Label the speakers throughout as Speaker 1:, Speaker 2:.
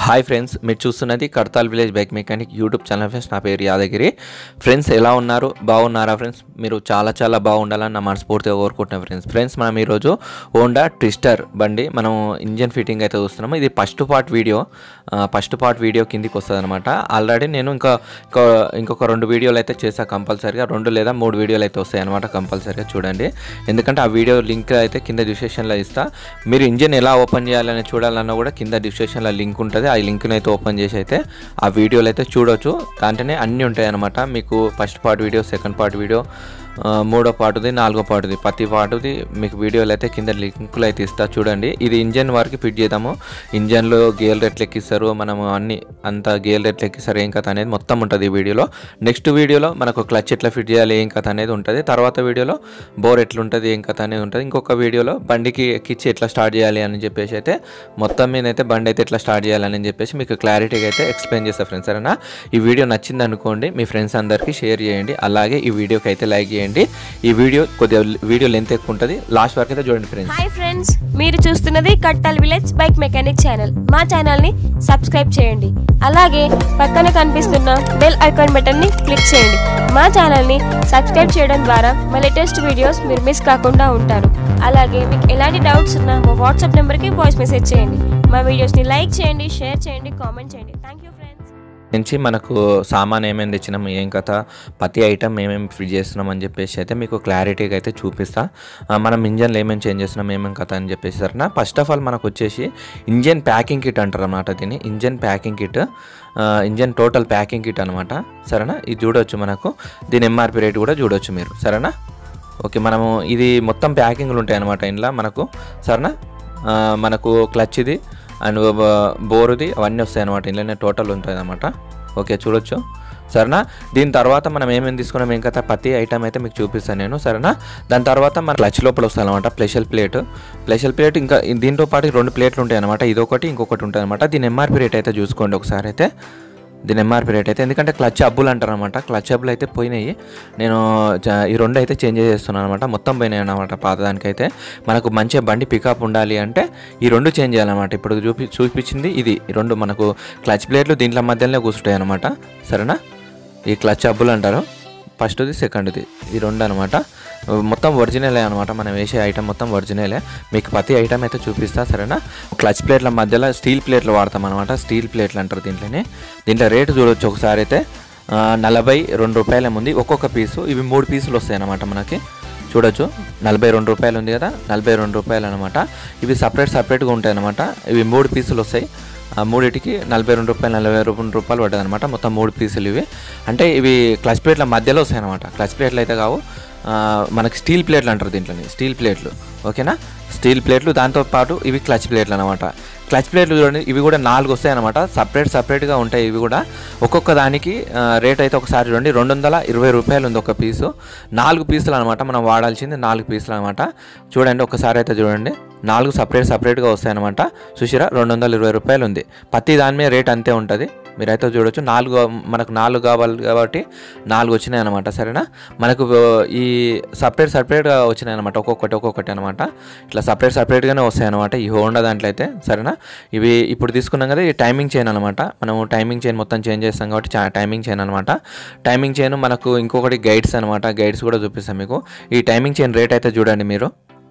Speaker 1: hi friends మీరు చూస్తున్నది Kadthal village bike mechanic YouTube channel friends నా పేరు యాదగిరి ఫ్రెండ్స్ ఎలా ఉన్నారు బాగున్నారా ఫ్రెండ్స్ మీరు చాలా చాలా బాగుండాలని నా మనస్ఫూర్తిగా కోరుకుంటున్నాను ఫ్రెండ్స్ ఫ్రెండ్స్ మనం ఈరోజు హోండా ట్విస్టర్ బండి మనం ఇంజన్ ఫిట్టింగ్ అయితే చూస్తున్నాము ఇది first part video first part video కిందికి వస్తుంది అనమాట ఆల్రెడీ నేను ఇంకా ఇంకా ఇంకొక రెండు వీడియోలు అయితే చేసా కంపల్సరీగా రెండు లేదా మూడు వీడియోలు అయితే వస్తాయి అనమాట కంపల్సరీగా చూడండి ఎందుకంటే ఆ వీడియో లింక్ అయితే కింద డిస్క్రిప్షన్లో ఇస్తా మీరు ఇంజన్ ఎలా ఓపెన్ చేయాలని చూడాలన్నా కూడా కింద డిస్క్రిప్షన్లో లింక్ ఉంటుంది ఆ లింక్ని అయితే ఓపెన్ చేసి అయితే ఆ వీడియోలు అయితే చూడొచ్చు దాంట్లోనే అన్నీ ఉంటాయి అనమాట మీకు first part video second part video ఆ, మూడో పాటుది నాలుగో పాటుది ప్రతి పాటుది మీకు వీడియోలు అయితే కింద లింకులు అయితే ఇస్తా చూడండి ఇది ఇంజన్ వరకు ఫిట్ చేద్దాము ఇంజన్లో గేర్ రేట్లు ఎక్కిస్తారు మనము అన్ని అంత గేర్ రేట్లు ఎక్కిస్తారు ఏం కథ అనేది మొత్తం ఉంటుంది ఈ వీడియోలో నెక్స్ట్ వీడియోలో మనకు క్లచ్ ఎట్లా ఫిట్ చేయాలి ఏం కథ అనేది ఉంటుంది తర్వాత వీడియోలో బోర్ ఎట్లుంటుంది ఏం కథ అనేది ఉంటుంది ఇంకొక వీడియోలో బండికి ఎక్కించి ఎట్లా స్టార్ట్ చేయాలి అని చెప్పేసి అయితే మొత్తం మీద అయితే బండి అయితే ఎట్లా స్టార్ట్ చేయాలని చెప్పేసి మీకు క్లారిటీగా అయితే ఎక్స్ప్లెయిన్ చేస్తా ఫ్రెండ్స్ సరేనా ఈ వీడియో నచ్చింది అనుకోండి మీ ఫ్రెండ్స్ అందరికీ షేర్ చేయండి అలాగే ఈ వీడియోకి అయితే లైక్ చేయండి ఈ వీడియో కొద్దిగా వీడియో లెంత్ ఎక్కువ ఉంటుంది లాస్ట్ వరకు అయితే చూడండి ఫ్రెండ్స్
Speaker 2: హాయ్ ఫ్రెండ్స్ మీరు చూస్తున్నది Kattal village bike mechanic channel మా ఛానల్ ని సబ్స్క్రైబ్ చేయండి అలాగే పక్కన కనిపిస్తున్న బెల్ ఐకాన్ బటన్ ని క్లిక్ చేయండి మా ఛానల్ ని సబ్స్క్రైబ్ చేయడం ద్వారా మా లేటెస్ట్ వీడియోస్ మీరు మిస్ కాకుండా ఉంటారు అలాగే మీకు ఎలాంటి డౌట్స్ ఉన్నా మా వాట్సాప్ నెంబర్కి వాయిస్ మెసేజ్ చేయండి మా వీడియోస్ని లైక్ చేయండి షేర్ చేయండి కామెంట్ చేయండి థ్యాంక్ యూ ఫ్రెండ్స్
Speaker 1: నుంచి మనకు సామాన్ ఏమేమి తెచ్చినాము ఏం కథ ప్రతి ఐటమ్ ఏమేమి ఫిట్ చేస్తున్నాం అని చెప్పేసి అయితే మీకు క్లారిటీగా అయితే చూపిస్తా ఆ, మనం ఇంజన్లో ఏమేమి చేంజ్ చేస్తున్నాం ఏమేమి కథ అని చెప్పేసి సరేనా ఫస్ట్ ఆఫ్ ఆల్ మనకు వచ్చేసి ఇంజన్ ప్యాకింగ్ కిట్ అంటారు అన్నమాట దీన్ని engine packing kit engine total packing kit అనమాట సరేనా ఇది చూడొచ్చు మనకు దీని ఎంఆర్పి రేట్ కూడా చూడొచ్చు మీరు సరేనా ఓకే మనము ఇది మొత్తం ప్యాకింగ్లు ఉంటాయి అనమాట ఇంట్లో మనకు సరేనా ఆ, మనకు క్లచ్ ఇది అండ్ బోరుది అవన్నీ వస్తాయి అనమాట ఇంట్లోనే టోటల్ ఉంటుంది అనమాట ఓకే చూడొచ్చు సరేనా దీని తర్వాత మనం ఏమేమి తీసుకున్నాం ఏం కదా ప్రతి ఐటమ్ అయితే మీకు చూపిస్తాను నేను సరేనా దాని తర్వాత మన క్లచ్ లోపల వస్తాయి అనమాట ప్లెషల్ ప్లేట్ ప్లెషల్ ప్లేట్ ఇంకా దీంతో పాటు రెండు ప్లేట్లు ఉంటాయి అనమాట ఇదొకటి ఇంకొకటి ఉంటుంది అనమాట దీని ఎంఆర్పి రేట్ అయితే చూసుకోండి ఒకసారి అయితే దీని ఎంఆర్పి రేట్ అయితే ఎందుకంటే క్లచ్ అబ్బులు అంటారు అనమాట క్లచ్ అబ్బులు అయితే పోయినాయి నేను చ- ఈ రెండు అయితే చేంజ్ చేస్తున్నాను అనమాట మొత్తం పోయినాయి అనమాట పాతదానికైతే మనకు మంచిగా బండి పికప్ ఉండాలి అంటే ఈ రెండు చేంజ్ చేయాలన్నమాట ఇప్పుడు చూపి చూపించింది ఇది ఈ రెండు మనకు క్లచ్ ప్లేట్లు దీంట్లో మధ్యలోనే కూర్చుంటాయి అనమాట సరేనా ఈ క్లచ్ అబ్బులు అంటారు ఫస్ట్ది సెకండ్ది ఈ రెండు అనమాట మొత్తం ఒరిజినలే అనమాట మనం వేసే ఐటమ్ మొత్తం ఒరిజినలే మీకు ప్రతి ఐటమ్ అయితే చూపిస్తా సరేనా క్లచ్ ప్లేట్ల మధ్యలో స్టీల్ ప్లేట్లు వాడతాం అనమాట స్టీల్ ప్లేట్లు అంటారు దీంట్లోనే దీంట్లో రేటు చూడొచ్చు ఒకసారి అయితే ఆ, నలభై రెండు రూపాయల ఉంది ఒక్కొక్క పీసు ఇవి మూడు పీసులు వస్తాయి అనమాట మనకి చూడొచ్చు నలభై రెండు రూపాయలు ఉంది కదా నలభై రెండు రూపాయలు అనమాట ఇవి సపరేట్ సపరేట్గా ఉంటాయి అనమాట ఇవి మూడు పీసులు వస్తాయి ఆ మూడిటికి నలభై రెండు రూపాయలు నలభై రెండు రూపాయలు పడ్డది అనమాట మొత్తం మూడు పీసులు ఇవి అంటే ఇవి క్లచ్ ప్లేట్ల మధ్యలో వస్తాయి అనమాట క్లచ్ ప్లేట్లు అయితే కావు ఆ, మనకి స్టీల్ ప్లేట్లు అంటారు దీంట్లోని స్టీల్ ప్లేట్లు ఓకేనా స్టీల్ ప్లేట్లు దాంతో పాటు ఇవి క్లచ్ ప్లేట్లు అనమాట క్లచ్ ప్లేట్లు చూడండి ఇవి కూడా నాలుగు వస్తాయి అనమాట సపరేట్ సపరేట్గా ఉంటాయి ఇవి కూడా ఒక్కొక్క దానికి ఆ, రేట్ అయితే ఒకసారి చూడండి రెండు వందల ఇరవై రూపాయలు ఉంది ఒక పీసు నాలుగు పీసులు అనమాట మనం వాడాల్సింది నాలుగు పీసులు అనమాట చూడండి ఒకసారి అయితే చూడండి నాలుగు సపరేట్ సపరేట్గా వస్తాయి అనమాట చూసిరా రెండు వందల ఇరవై రూపాయలు ఉంది ప్రతి దాని మీద రేట్ అంతే ఉంటుంది మీరైతే చూడొచ్చు నాలుగు మనకు నాలుగు కావాలి కాబట్టి నాలుగు వచ్చినాయి అనమాట సరేనా మనకు ఈ సపరేట్ సపరేట్గా వచ్చినాయి అనమాట ఒక్కొక్కటి ఒక్కొక్కటి అనమాట ఇట్లా సపరేట్ సపరేట్గానే వస్తాయి అనమాట ఈ హోండా దాంట్లో అయితే సరేనా ఇవి ఇప్పుడు తీసుకున్నాం కదా ఈ టైమింగ్ చైన్ అనమాట మనం టైమింగ్ చైన్ మొత్తం చేంజ్ చేస్తాం కాబట్టి చా- టైమింగ్ చైన్ అనమాట టైమింగ్ చైన్ మనకు ఇంకొకటి గైడ్స్ అనమాట గైడ్స్ కూడా చూపిస్తాం మీకు ఈ టైమింగ్ చైన్ రేట్ అయితే చూడండి మీరు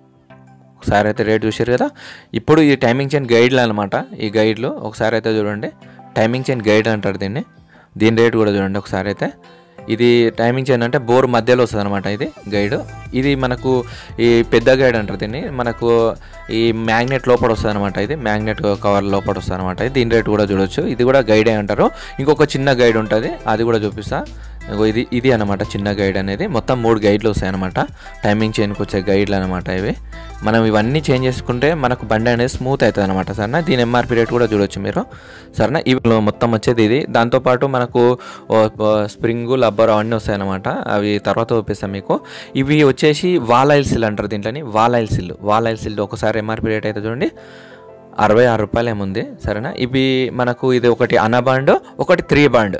Speaker 1: ఒకసారి అయితే రేట్ చూసారు కదా ఇప్పుడు ఈ టైమింగ్ చైన్ గైడ్లు అనమాట ఈ గైడ్లు ఒకసారి అయితే చూడండి టైమింగ్ చైన్ గైడ్ అంటారు దీన్ని దీని రేట్ కూడా చూడండి ఒకసారి అయితే ఇది టైమింగ్ చైన్ అంటే బోర్ మధ్యలో వస్తుంది అనమాట ఇది గైడ్ ఇది మనకు ఈ పెద్ద గైడ్ అంటారు దీన్ని మనకు ఈ మ్యాగ్నెట్ లోపల వస్తుంది అనమాట ఇది మ్యాగ్నెట్ కవర్ లోపల వస్తుంది అనమాట దీని రేట్ కూడా చూడొచ్చు ఇది కూడా గైడే అంటారు ఇంకొక చిన్న గైడ్ ఉంటుంది అది కూడా చూపిస్తా ఇగో ఇది ఇది అనమాట చిన్న గైడ్ అనేది మొత్తం మూడు గైడ్లు వస్తాయి అనమాట టైమింగ్ చైన్కి వచ్చే గైడ్లు అనమాట ఇవి మనం ఇవన్నీ చేంజ్ చేసుకుంటే మనకు బండి అనేది స్మూత్ అవుతుంది అనమాట సరేనా దీని ఎంఆర్పి రేట్ కూడా చూడొచ్చు మీరు సరేనా ఇవి మొత్తం వచ్చేది ఇది దాంతోపాటు మనకు స్ప్రింగ్ లబ్బర్ అవన్నీ వస్తాయి అనమాట అవి తర్వాత చూపిస్తాం మీకు ఇవి వచ్చేసి వాల్ ఆయిల్ సిల్ అంటారు దీంట్లోని valve oil seal valve oil seal ఒకసారి ఎంఆర్పి రేట్ అయితే చూడండి అరవై ఆరు రూపాయలు ఏముంది సరేనా ఇవి మనకు ఇది ఒకటి అన బాండ్ ఒకటి త్రీ బాండ్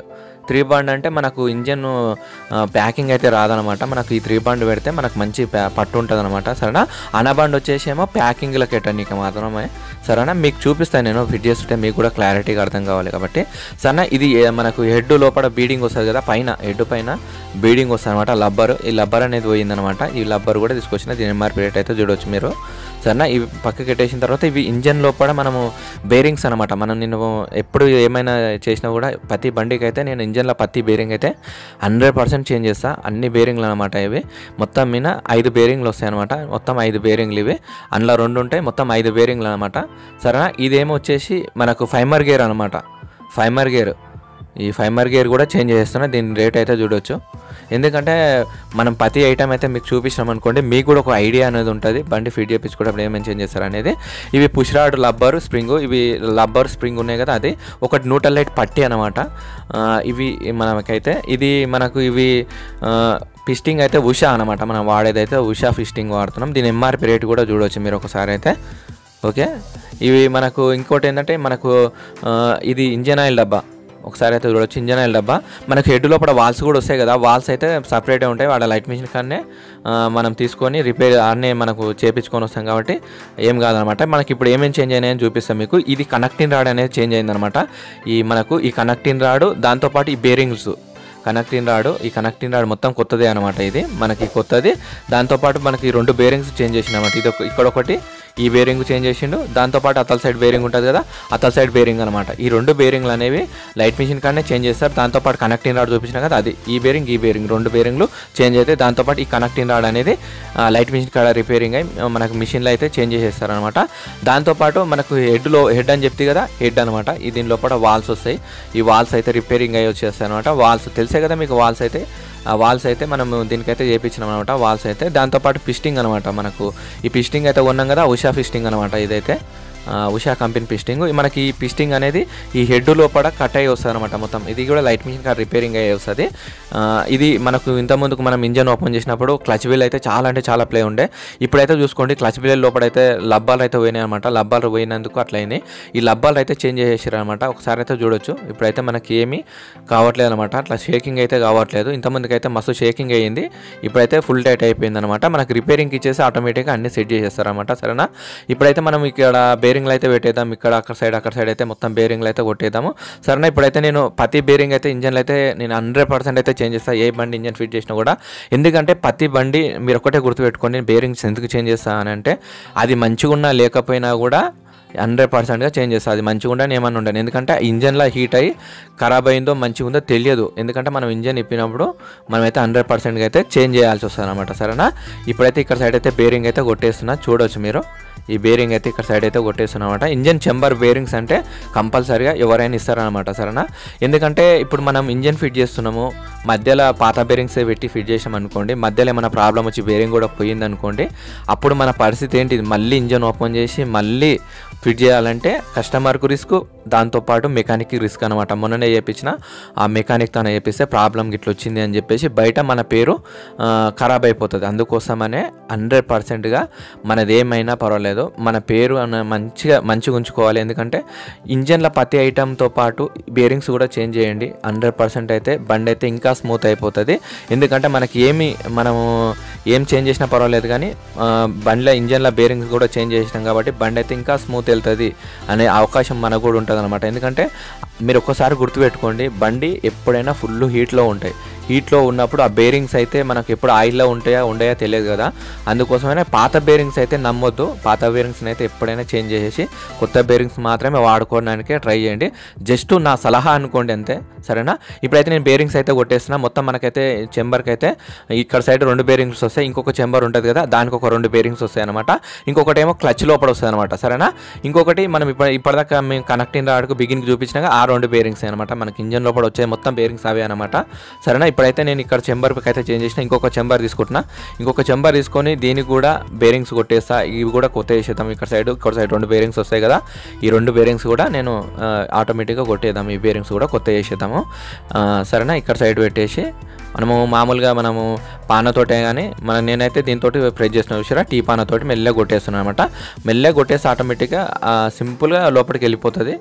Speaker 1: త్రీ బాండ్ అంటే మనకు ఇంజన్ ప్యాకింగ్ అయితే రాదనమాట మనకు ఈ త్రీ బాండ్ పెడితే మనకు మంచి ప్యా- పట్టు ఉంటుంది అనమాట సరేనా అనబాండ్ వచ్చేసి ఏమో ప్యాకింగ్లకి ఎట్టనీకి మాత్రమే సరేనా మీకు చూపిస్తాను నేను ఫిట్ చేస్తుంటే మీకు కూడా క్లారిటీగా అర్థం కావాలి కాబట్టి సరేనా ఇది ఏ- మనకు హెడ్ లోపల బీడింగ్ వస్తుంది కదా పైన హెడ్ పైన బీడింగ్ వస్తుంది అనమాట లబ్బర్ ఈ లబ్బర్ అనేది పోయిందనమాట ఈ లబ్బర్ కూడా తీసుకొచ్చిన దీని ఎంఆర్పీ రేట్ అయితే చూడవచ్చు మీరు సరేనా ఇవి పక్కకి పెట్టేసిన తర్వాత ఇవి ఇంజన్ లోపల మనము బేరింగ్స్ అనమాట మనం నేను ఎప్పుడు ఏమైనా చేసినా కూడా ప్రతి బండికి అయితే నేను ఇంజన్లో ప్రతి బేరింగ్ అయితే హండ్రెడ్ పర్సెంట్ చేంజ్ చేస్తా అన్ని బేరింగ్లు అనమాట ఇవి మొత్తం మీద ఐదు బేరింగ్లు వస్తాయి అనమాట మొత్తం ఐదు బేరింగ్లు ఇవి అందులో రెండు ఉంటాయి మొత్తం ఐదు బేరింగ్లు అనమాట సరేనా ఇదేమో వచ్చేసి మనకు ఫైమర్ గేర్ అనమాట ఫైమర్ గేర్ ఈ ఫైమర్ గేర్ కూడా చేంజ్ చేస్తున్నా దీని రేట్ అయితే చూడొచ్చు ఎందుకంటే మనం ప్రతి ఐటమ్ అయితే మీకు చూపించినాం అనుకోండి మీకు కూడా ఒక ఐడియా అనేది ఉంటుంది బండి ఫిట్ చేయించుకున్నప్పుడు ఏమేమి చేంజ్ చేస్తారు అనేది ఇవి పుష్రాడ్ లబ్బర్ స్ప్రింగ్ ఇవి లబ్బర్ స్ప్రింగ్ ఉన్నాయి కదా అది ఒకటి న్యూట్రల్ లైట్ పట్టి అనమాట ఆ, ఇవి మనకైతే ఇది మనకు ఇవి ఆ, పిస్టింగ్ అయితే ఉషా అనమాట మనం వాడేదైతే ఉషా ఫిస్టింగ్ వాడుతున్నాం దీని ఎంఆర్పి రేట్ కూడా చూడవచ్చు మీరు ఒకసారి అయితే ఓకే ఇవి మనకు ఇంకోటి ఏంటంటే మనకు ఆ, ఇది ఇంజన్ ఆయిల్ డబ్బా ఒకసారి అయితే చూడొచ్చు ఇంజన్ ఆయిల్ డబ్బా మనకు హెడ్ లోపల వాల్స్ కూడా వస్తాయి కదా వాల్స్ అయితే సపరేటే ఉంటాయి వాడ లైట్ మిషన్ కన్నే ఆ, మనం తీసుకొని రిపేర్ అన్నీ మనకు చేపించుకొని వస్తాం కాబట్టి ఏం కాదనమాట మనకి ఇప్పుడు ఏమేమి చేంజ్ అయినాయని చూపిస్తాం మీకు ఇది కనెక్టింగ్ రాడ్ అనేది చేంజ్ అయిందనమాట ఈ మనకు ఈ కనెక్టింగ్ రాడు దాంతోపాటు ఈ బేరింగ్స్ కనెక్టింగ్ రాడు ఈ కనెక్టింగ్ రాడ్ మొత్తం కొత్తదే అనమాట ఇది మనకి కొత్తది దాంతోపాటు మనకి ఈ రెండు బేరింగ్స్ చేంజ్ చేసినమాట ఇది ఒక- ఇక్కడ ఒకటి ఈ బేరింగ్ చేంజ్ చేసిండు దాంతోపాటు అతల సైడ్ బేరింగ్ ఉంటుంది కదా అతల సైడ్ బేరింగ్ అనమాట ఈ రెండు బేరింగ్లు అనేవి లైట్ మిషన్ కాడనే చేంజ్ చేస్తారు దాంతోపాటు కనెక్టింగ్ రాడ్ చూపించిన కదా అది ఈ బేరింగ్ ఈ బేరింగ్ రెండు బేరింగ్లు చేంజ్ అయితే దాంతోపాటు ఈ కనెక్టింగ్ రాడ్ అనేది ఆ, లైట్ మిషన్ కాడ రిపేరింగ్ అయి ఆ, మనకు మిషన్లో అయితే చేంజ్ చేసేస్తారు అనమాట దాంతోపాటు మనకు హెడ్లో హెడ్ అని చెప్తే కదా హెడ్ అనమాట ఈ దీని లోపల వాల్స్ వస్తాయి ఈ వాల్స్ అయితే రిపేరింగ్ అయ్యి వచ్చేస్తాయి అనమాట వాల్స్ తెలుసే కదా మీకు వాల్స్ అయితే ఆ వాల్స్ అయితే మనం దీనికైతే చేయించినాం అనమాట వాల్స్ అయితే దాంతోపాటు పిస్టింగ్ అనమాట మనకు ఈ పిస్టింగ్ అయితే ఉన్నాం కదా ఉషా పిస్టింగ్ అనమాట ఇదైతే ఆ, ఉషా కంపెనీ పిస్టింగ్ మనకి ఈ పిస్టింగ్ అనేది ఈ హెడ్ లోపల కట్ అయ్యి వస్తుంది అనమాట మొత్తం ఇది కూడా లైట్ మిషన్ కార్ రిపేరింగ్ అయ్యి వస్తుంది ఆ, ఇది మనకు ఇంత ముందుకు మనం ఇంజన్ ఓపెన్ చేసినప్పుడు క్లచ్ వీల్ అయితే చాలా అంటే చాలా ప్లే ఉండే ఇప్పుడైతే చూసుకోండి క్లచ్ వీల్ లోపల అయితే లబ్బాలు అయితే పోయినాయి అనమాట లబ్బాలు పోయినందుకు అట్లా అయినాయి ఈ లబ్బాలు అయితే చేంజ్ చేసేసారు అనమాట ఒకసారి అయితే చూడొచ్చు ఇప్పుడైతే మనకి ఏమీ కావట్లేదు అనమాట అట్లా షేకింగ్ అయితే కావట్లేదు ఇంతమందికి అయితే మస్తు షేకింగ్ అయ్యింది ఇప్పుడైతే ఫుల్ టైట్ అయిపోయింది అనమాట మనకి రిపేరింగ్ ఇచ్చేసి ఆటోమేటిక్గా అన్ని సెట్ చేసేస్తారు అనమాట సరేనా ఇప్పుడైతే మనం ఇక్కడ బేరింగ్లు అయితే పెట్టేద్దాం ఇక్కడ అక్కడ సైడ్ అక్కడ సైడ్ అయితే మొత్తం బేరింగ్లు అయితే కొట్టేద్దాము సరేనా ఇప్పుడైతే నేను ప్రతి బేరింగ్ అయితే ఇంజన్లు అయితే నేను హండ్రెడ్ పర్సెంట్ అయితే చేంజ్ చేస్తాను ఏ బండి ఇంజన్ ఫిట్ చేసినా కూడా ఎందుకంటే ప్రతి బండి మీరు ఒకటే గుర్తుపెట్టుకోండి బేరింగ్స్ ఎందుకు చేంజ్ చేస్తా అని అంటే అది మంచిగా ఉన్నా లేకపోయినా కూడా హండ్రెడ్ పర్సెంట్గా చేంజ్ చేస్తుంది అది మంచిగా ఉండని ఏమన్నా ఉండను ఎందుకంటే ఇంజన్లో హీట్ అయ్యి ఖరాబ్ అయిందో మంచిగా ఉందో తెలియదు ఎందుకంటే మనం ఇంజన్ ఇప్పినప్పుడు మనమైతే హండ్రెడ్ పర్సెంట్గా అయితే చేంజ్ చేయాల్సి వస్తుంది అనమాట సరేనా ఇప్పుడైతే ఇక్కడ సైడ్ అయితే బేరింగ్ అయితే కొట్టేస్తున్నా చూడొచ్చు మీరు ఈ బేరింగ్ అయితే ఇక్కడ సైడ్ అయితే కొట్టేస్తున్నమాట ఇంజన్ చెంబర్ బేరింగ్స్ అంటే కంపల్సరీగా ఎవరైనా ఇస్తారనమాట సరేనా ఎందుకంటే ఇప్పుడు మనం ఇంజన్ ఫిట్ చేస్తున్నాము మధ్యలో పాత బేరింగ్స్ పెట్టి ఫిట్ చేసాం అనుకోండి మధ్యలో ఏమైనా ప్రాబ్లం వచ్చి బేరింగ్ కూడా పోయింది అనుకోండి అప్పుడు మన పరిస్థితి ఏంటి మళ్ళీ ఇంజన్ ఓపెన్ చేసి మళ్ళీ ఫిట్ చేయాలంటే కస్టమర్కు రిస్క్ దాంతోపాటు మెకానిక్కి రిస్క్ అనమాట మొన్ననే చేయించిన ఆ మెకానిక్ తన చేపిస్తే ప్రాబ్లం ఇట్లా వచ్చింది అని చెప్పేసి బయట మన పేరు ఆ, ఖరాబ్ అయిపోతుంది అందుకోసమనే హండ్రెడ్ పర్సెంట్గా మనది ఏమైనా పర్వాలేదు మన పేరు అన్న మంచిగా మంచిగా ఉంచుకోవాలి ఎందుకంటే ఇంజన్ల ప్రతి ఐటెంతో పాటు బేరింగ్స్ కూడా చేంజ్ చేయండి హండ్రెడ్ పర్సెంట్ అయితే బండి అయితే ఇంకా స్మూత్ అయిపోతుంది ఎందుకంటే మనకి ఏమి మనము ఏం చేంజ్ చేసినా పర్వాలేదు కానీ ఆ, బండిలో ఇంజన్ల బేరింగ్స్ కూడా చేంజ్ చేసినాం కాబట్టి బండి అయితే ఇంకా స్మూత్ వెళ్తుంది అనే అవకాశం మనకు కూడా ఉంటుంది అనమాట ఎందుకంటే మీరు ఒక్కసారి గుర్తుపెట్టుకోండి బండి ఎప్పుడైనా ఫుల్ హీట్లో ఉంటాయి హీట్లో ఉన్నప్పుడు ఆ బేరింగ్స్ అయితే మనకు ఎప్పుడు ఆయిల్లో ఉంటాయా ఉండయా తెలియదు కదా అందుకోసమైనా పాత బేరింగ్స్ అయితే నమ్మొద్దు పాత బేరింగ్స్ని అయితే ఎప్పుడైనా చేంజ్ చేసేసి కొత్త బేరింగ్స్ మాత్రమే వాడుకోవడానికి ట్రై చేయండి జస్ట్ నా సలహా అనుకోండి అంతే సరేనా ఇప్పుడైతే నేను బేరింగ్స్ అయితే కొట్టేస్తున్నా మొత్తం మనకైతే చెంబర్కి అయితే ఇక్కడ సైడ్ రెండు బేరింగ్స్ వస్తాయి ఇంకొక చెంబర్ ఉంటుంది కదా దానికి ఒక రెండు బేరింగ్స్ వస్తాయి అనమాట ఇంకొకటి ఏమో క్లచ్ లోపల వస్తుంది అనమాట సరేనా ఇంకొకటి మనం ఇప్పుడు ఇప్పటిదాకా మేము కనెక్టింగ్ రాడుకు బిగిన్కి చూపించినాక ఆ రెండు బేరింగ్స్ అనమాట మనకి ఇంజన్ లోపల వచ్చే మొత్తం బేరింగ్స్ అవే అనమాట సరేనా ఇప్పుడైతే నేను ఇక్కడ చెంబర్కి అయితే చేంజ్ చేసిన ఇంకొక చెంబర్ తీసుకుంటున్నా ఇంకొక చెంబర్ తీసుకొని దీనికి కూడా బేరింగ్స్ కొట్టేస్తా ఇవి కూడా కొత్త వేసేద్దాం ఇక్కడ సైడ్ ఇక్కడ సైడ్ రెండు బేరింగ్స్ వస్తాయి కదా ఈ రెండు బేరింగ్స్ కూడా నేను ఆ, ఆటోమేటిక్గా కొట్టేద్దాం ఈ బేరింగ్స్ కూడా కొత్త వేసేద్దాము ఆ, సరేనా ఇక్కడ సైడ్ పెట్టేసి మనము మామూలుగా మనము పానతోటే కానీ మన నేనైతే దీంతో ప్రెస్ చేసిన చూసారా టీ పానతోటి మెల్లగా కొట్టేస్తున్నాను అనమాట మెల్లగా కొట్టేసి ఆటోమేటిక్గా సింపుల్గా లోపలికి వెళ్ళిపోతుంది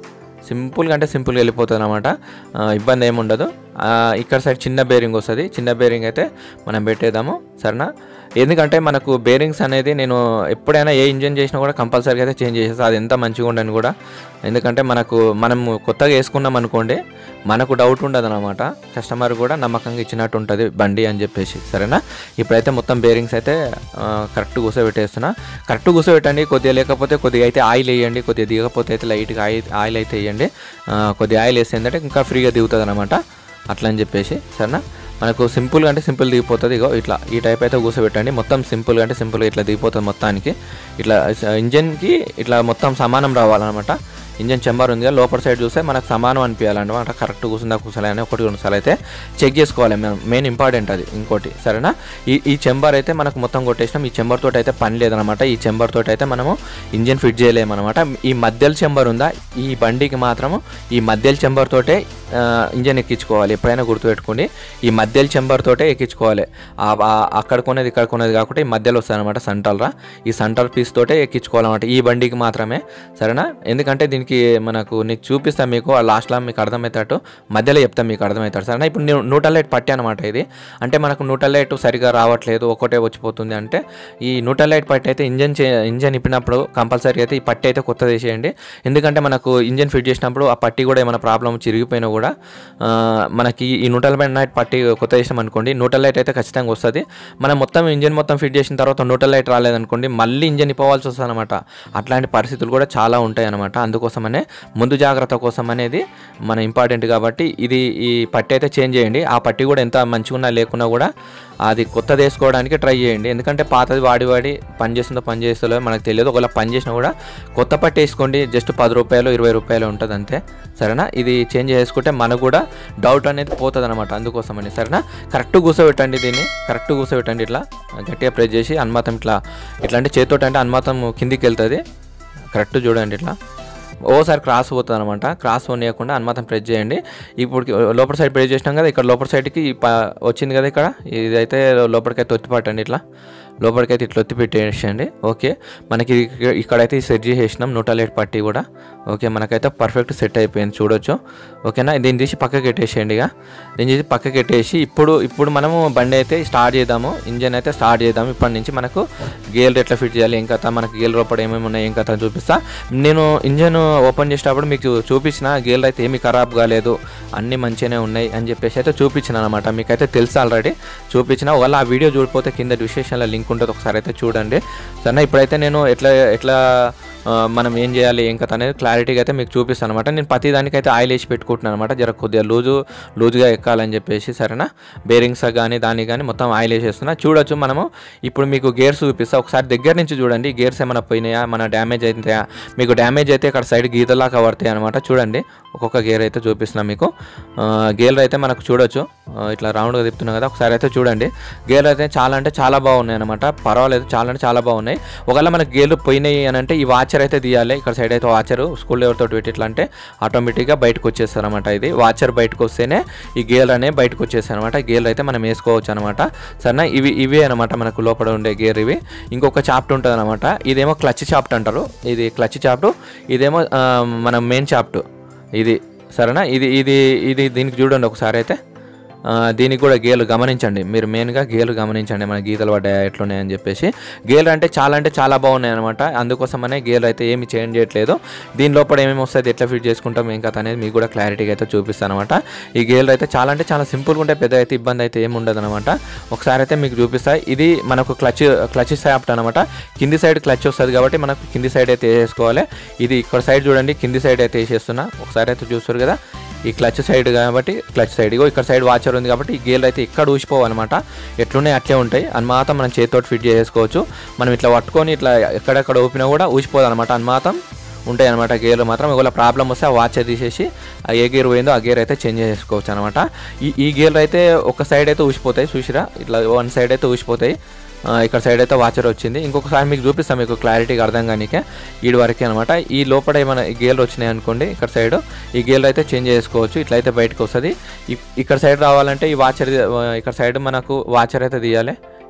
Speaker 1: సింపుల్గా అంటే సింపుల్గా వెళ్ళిపోతుంది అనమాట ఇబ్బంది ఏమి ఉండదు ఆ, ఇక్కడ సైడ్ చిన్న బేరింగ్ వస్తుంది చిన్న బేరింగ్ అయితే మనం పెట్టేద్దాము సరేనా ఎందుకంటే మనకు బేరింగ్స్ అనేది నేను ఎప్పుడైనా ఏ ఇంజన్ చేసినా కూడా కంపల్సరీగా అయితే చేంజ్ చేసేస్తాను అది ఎంత మంచిగా ఉండని కూడా ఎందుకంటే మనకు మనం కొత్తగా వేసుకున్నాం అనుకోండి మనకు డౌట్ ఉండదు అనమాట కస్టమర్ కూడా నమ్మకంగా ఇచ్చినట్టు ఉంటుంది బండి అని చెప్పేసి సరేనా ఇప్పుడైతే మొత్తం బేరింగ్స్ అయితే కరెక్ట్ కూర్చోబెట్టేస్తున్నా కరెక్ట్ కూర్చోబెట్టండి కొద్దిగా లేకపోతే కొద్దిగా అయితే ఆయిల్ వేయండి కొద్దిగా దిగకపోతే అయితే లైట్గా ఆయిల్ ఆయిల్ అయితే వేయండి ఆ, కొద్దిగా ఆయిల్ వేస్తే ఏంటంటే ఇంకా ఫ్రీగా దిగుతుంది అనమాట అట్లా అని చెప్పేసి సరేనా మనకు సింపుల్గా అంటే సింపుల్ దిగిపోతుంది ఇగో ఇట్లా ఈ టైప్ అయితే కూర్చోబెట్టండి మొత్తం సింపుల్గా అంటే సింపుల్గా ఇట్లా దిగిపోతుంది మొత్తానికి ఇట్లా ఇంజన్కి ఇట్లా మొత్తం సమానం రావాలన్నమాట ఇంజన్ చెంబర్ ఉంది కదా లోపల సైడ్ చూస్తే మనకు సమానం అనిపించాలన్నమాట కరెక్ట్ కూర్చుందా కూర్చోలే అని ఒకటి రెండు సార్లు అయితే చెక్ చేసుకోవాలి మేము మెయిన్ ఇంపార్టెంట్ అది ఇంకోటి సరేనా ఈ ఈ చెంబర్ అయితే మనకు మొత్తం కొట్టేసినాం ఈ చెంబర్ తోటి అయితే పని లేదనమాట ఈ చెంబర్ తోటి అయితే మనము ఇంజన్ ఫిట్ చేయలేమన్నమాట ఈ మధ్యల చెంబర్ ఉందా ఈ బండికి మాత్రము ఈ మధ్యల చెంబర్ తోటే ఆ, ఇంజన్ ఎక్కించుకోవాలి ఎప్పుడైనా గుర్తుపెట్టుకోండి ఈ మధ్యల చెంబర్ తోటే ఎక్కించుకోవాలి ఆ- ఆ- అక్కడ కొనేది ఇక్కడ కొనేది కాకుండా ఈ మధ్యలో వస్తుంది అనమాట సంటల్ రా ఈ సంటల్ పీస్ తోటే ఎక్కించుకోవాలన్నమాట ఈ బండికి మాత్రమే సరేనా ఎందుకంటే దీనికి మనకు నీకు చూపిస్తాను మీకు ఆ లాస్ట్లో మీకు అర్థమవుతాడు మధ్యలో చెప్తాను మీకు అర్థమవుతాడు సరేనా ఇప్పుడు నేను న్యూట్రల్ లైట్ పట్టి అనమాట ఇది అంటే మనకు న్యూట్రల్ లైట్ సరిగా రావట్లేదు ఒకటే వచ్చిపోతుంది అంటే ఈ న్యూట్రల్ లైట్ పట్టి అయితే ఇంజన్ చే ఇంజన్ ఇప్పినప్పుడు కంపల్సరీ అయితే ఈ పట్టి అయితే కొత్తది వేసేయండి ఎందుకంటే మనకు ఇంజన్ ఫిట్ చేసినప్పుడు ఆ పట్టి కూడా ఏమైనా ప్రాబ్లం చిరిగిపోయినా కూడా ఆ, మనకి ఈ న్యూట్రల్ లైట్ పట్టి కొత్త చేసాం అనుకోండి న్యూట్రల్ లైట్ అయితే ఖచ్చితంగా వస్తుంది మనం మొత్తం ఇంజన్ మొత్తం ఫిట్ చేసిన తర్వాత న్యూట్రల్ లైట్ రాలేదనుకోండి మళ్ళీ ఇంజన్ ఇప్పవాల్సి వస్తుంది అనమాట అట్లాంటి పరిస్థితులు కూడా చాలా ఉంటాయి అనమాట అందుకోసమనే ముందు జాగ్రత్త కోసం అనేది మన ఇంపార్టెంట్ కాబట్టి ఇది ఈ పట్టి అయితే చేంజ్ చేయండి ఆ పట్టి కూడా ఎంత మంచిగా ఉన్నా లేకున్నా కూడా అది కొత్తది వేసుకోవడానికి ట్రై చేయండి ఎందుకంటే పాతది వాడి వాడి పని చేస్తుందో పని చేస్తుందో మనకు తెలియదు ఒకవేళ పని చేసినా కూడా కొత్త పట్టి వేసుకోండి జస్ట్ పది రూపాయలు ఇరవై రూపాయలు ఉంటుంది అంతే సరేనా ఇది చేంజ్ చేసుకుంటే మనకు కూడా డౌట్ అనేది పోతుంది అనమాట అందుకోసమని సరేనా కరెక్ట్ కూర్చోబెట్టండి దీన్ని కరెక్ట్ కూర్చోబెట్టండి ఇట్లా గట్టిగా ప్రెస్ చేసి అన్మాతం ఇట్లా ఇట్లా అంటే చేతితోటి అంటే అన్మాతం కిందికి వెళ్తుంది కరెక్ట్ చూడండి ఇట్లా ఓసారి క్రాస్ పోతుంది అనమాట క్రాస్ పోనీయకుండా అనుమాతం ప్రెస్ చేయండి ఇప్పుడు లోపల సైడ్ ప్రెస్ చేసినాం కదా ఇక్కడ లోపల సైడ్కి ఈ ప- వచ్చింది కదా ఇక్కడ ఇదైతే లోపలికైతే ఒత్తి పట్టండి ఇట్లా లోపలికైతే ఇట్లా ఒత్తి పెట్టేసేయండి ఓకే మనకి ఇక- ఇక్కడైతే సెట్ చేసేసినాం నూట లేట్ పట్టి కూడా ఓకే మనకైతే పర్ఫెక్ట్ సెట్ అయిపోయింది చూడొచ్చు ఓకేనా దీన్ని తీసి పక్కకి పెట్టేసేయండి ఇక దీన్ని తీసి పక్కకి పెట్టేసి ఇప్పుడు ఇప్పుడు మనము బండి అయితే స్టార్ట్ చేద్దాము ఇంజన్ అయితే స్టార్ట్ చేద్దాము ఇప్పటి నుంచి మనకు గేర్ ఎట్లా ఫిట్ చేయాలి ఏం కథ మనకి గేర్ లోపల ఏమేమి ఉన్నాయి ఏం కథ అని చూపిస్తా నేను ఇంజన్ ఓపెన్ చేసేటప్పుడు మీకు చూపించిన గేర్లు అయితే ఏమీ ఖరాబ్ కాలేదు అన్నీ మంచిగానే ఉన్నాయి అని చెప్పేసి అయితే చూపించిన అనమాట మీకైతే తెలుసు ఆల్రెడీ చూపించిన ఒకవేళ ఆ వీడియో చూడిపోతే కింద డిస్క్రిప్షన్లో లింక్ ఉంటుంది ఒకసారి అయితే చూడండి సరేనా ఇప్పుడైతే నేను ఎట్లా ఎట్లా ఆ, మనం ఏం చేయాలి ఏం కథ అనేది క్లారిటీగా అయితే మీకు చూపిస్తాను అనమాట నేను ప్రతి దానికైతే ఆయిల్ వేసి పెట్టుకుంటున్నాను అనమాట జర కొద్దిగా లూజు లూజుగా ఎక్కాలని చెప్పేసి సరేనా బేరింగ్స్ కానీ దానికి కానీ మొత్తం ఆయిల్ వేసేస్తున్నా చూడొచ్చు మనము ఇప్పుడు మీకు గేర్స్ చూపిస్తా ఒకసారి దగ్గర నుంచి చూడండి గేర్స్ ఏమైనా పోయినాయా మన డ్యామేజ్ అవుతాయా మీకు డ్యామేజ్ అయితే ఇక్కడ సైడ్ గీతలా కవర్తాయి అనమాట చూడండి ఒక్కొక్క గేర్ అయితే చూపిస్తున్నా మీకు ఆ, గేర్లు అయితే మనకు చూడొచ్చు ఆ, ఇట్లా రౌండ్గా తిప్పుతున్నాం కదా ఒకసారి అయితే చూడండి గేర్లు అయితే చాలా అంటే చాలా బాగున్నాయి అనమాట పర్వాలేదు చాలా అంటే చాలా బాగున్నాయి ఒకవేళ మనకి గేర్లు పోయినాయి అని అంటే ఈ వాచర్ అయితే తీయాలి ఇక్కడ సైడ్ అయితే వాచర్ స్కూల్ ఎవరితో పెట్టి ఇట్లా అంటే ఆటోమేటిక్గా బయటకు వచ్చేస్తారు అనమాట ఇది వాచర్ బయటకు వస్తేనే ఈ గేర్ అనేవి బయటకు వచ్చేస్తాయి అనమాట గేర్లు అయితే మనం వేసుకోవచ్చు అనమాట సరేనా ఇవి ఇవే అనమాట మనకు లోపల ఉండే గేర్ ఇవి ఇంకొక చాప్ట్ ఉంటుంది అనమాట ఇదేమో క్లచ్ చాప్ట్ అంటారు ఇది క్లచ్ చాప్ట్ ఇదేమో ఆ, మన మెయిన్ చాప్ట్ ఇది సరేనా ఇది ఇది ఇది దీనికి చూడండి ఒకసారి అయితే ఆ, దీనికి కూడా గేలు గమనించండి మీరు మెయిన్గా గేలు గమనించండి మన గీతలు పడ్డాయా ఎట్లున్నాయని చెప్పేసి గేలు అంటే చాలా అంటే చాలా బాగున్నాయి అనమాట అందుకోసమనే గేలు అయితే ఏమి చేంజ్ చేయట్లేదు దీని లోపల ఏమేమి వస్తుంది ఎట్లా ఫిట్ చేసుకుంటాం ఏం కథ అనేది మీకు కూడా క్లారిటీగా అయితే చూపిస్తాను అనమాట ఈ గేలు అయితే చాలా అంటే చాలా సింపుల్గా ఉంటాయి పెద్ద అయితే ఇబ్బంది అయితే ఏమి ఉండదు అనమాట ఒకసారి అయితే మీకు చూపిస్తా ఇది మనకు క్లచ్ క్లచ్ సాప్ట్ అనమాట కింది సైడ్ క్లచ్ వస్తుంది కాబట్టి మనకు కింది సైడ్ అయితే వేసుకోవాలి ఇది ఇక్కడ సైడ్ చూడండి కింది సైడ్ అయితే వేసేస్తున్నా ఒకసారి అయితే చూస్తారు కదా ఈ క్లచ్ సైడ్ కాబట్టి క్లచ్ సైడ్ ఇగో ఇక్కడ సైడ్ వాచర్ ఉంది కాబట్టి ఈ గేర్లు అయితే ఇక్కడ ఊసిపోవాలన్నమాట ఎట్లున్నాయి అట్లే ఉంటాయి అన్మాతం మనం చేతితోటి ఫిట్ చేసుకోవచ్చు మనం ఇట్లా పట్టుకొని ఇట్లా ఎక్కడెక్కడ ఊపినా కూడా ఊసిపోదు అనమాట అన్మాతం ఉంటాయి అనమాట గేర్లు మాత్రం ఒకవేళ ప్రాబ్లం వస్తే ఆ వాచ్ తీసేసి ఆ ఏ గేర్ పోయిందో ఆ గేర్ అయితే చేంజ్ చేసుకోవచ్చు అనమాట ఈ ఈ గేర్లు అయితే ఒక సైడ్ అయితే ఊసిపోతాయి చూసిరా ఇట్లా వన్ సైడ్ అయితే ఊసిపోతాయి ఆ, ఇక్కడ సైడ్ అయితే వాచర్ వచ్చింది ఇంకొకసారి మీకు చూపిస్తాను మీకు క్లారిటీగా అర్థం కానీకే ఈడు వరకే అనమాట ఈ లోపల ఏమైనా గేర్లు వచ్చినాయి అనుకోండి ఇక్కడ సైడ్ ఈ గేర్లు అయితే చేంజ్ చేసుకోవచ్చు ఇట్లయితే బయటకు వస్తుంది ఇ- ఇక్కడ సైడ్ రావాలంటే ఈ వాచర్ ఇక్కడ సైడ్ మనకు వాచర్ అయితే తీయాలి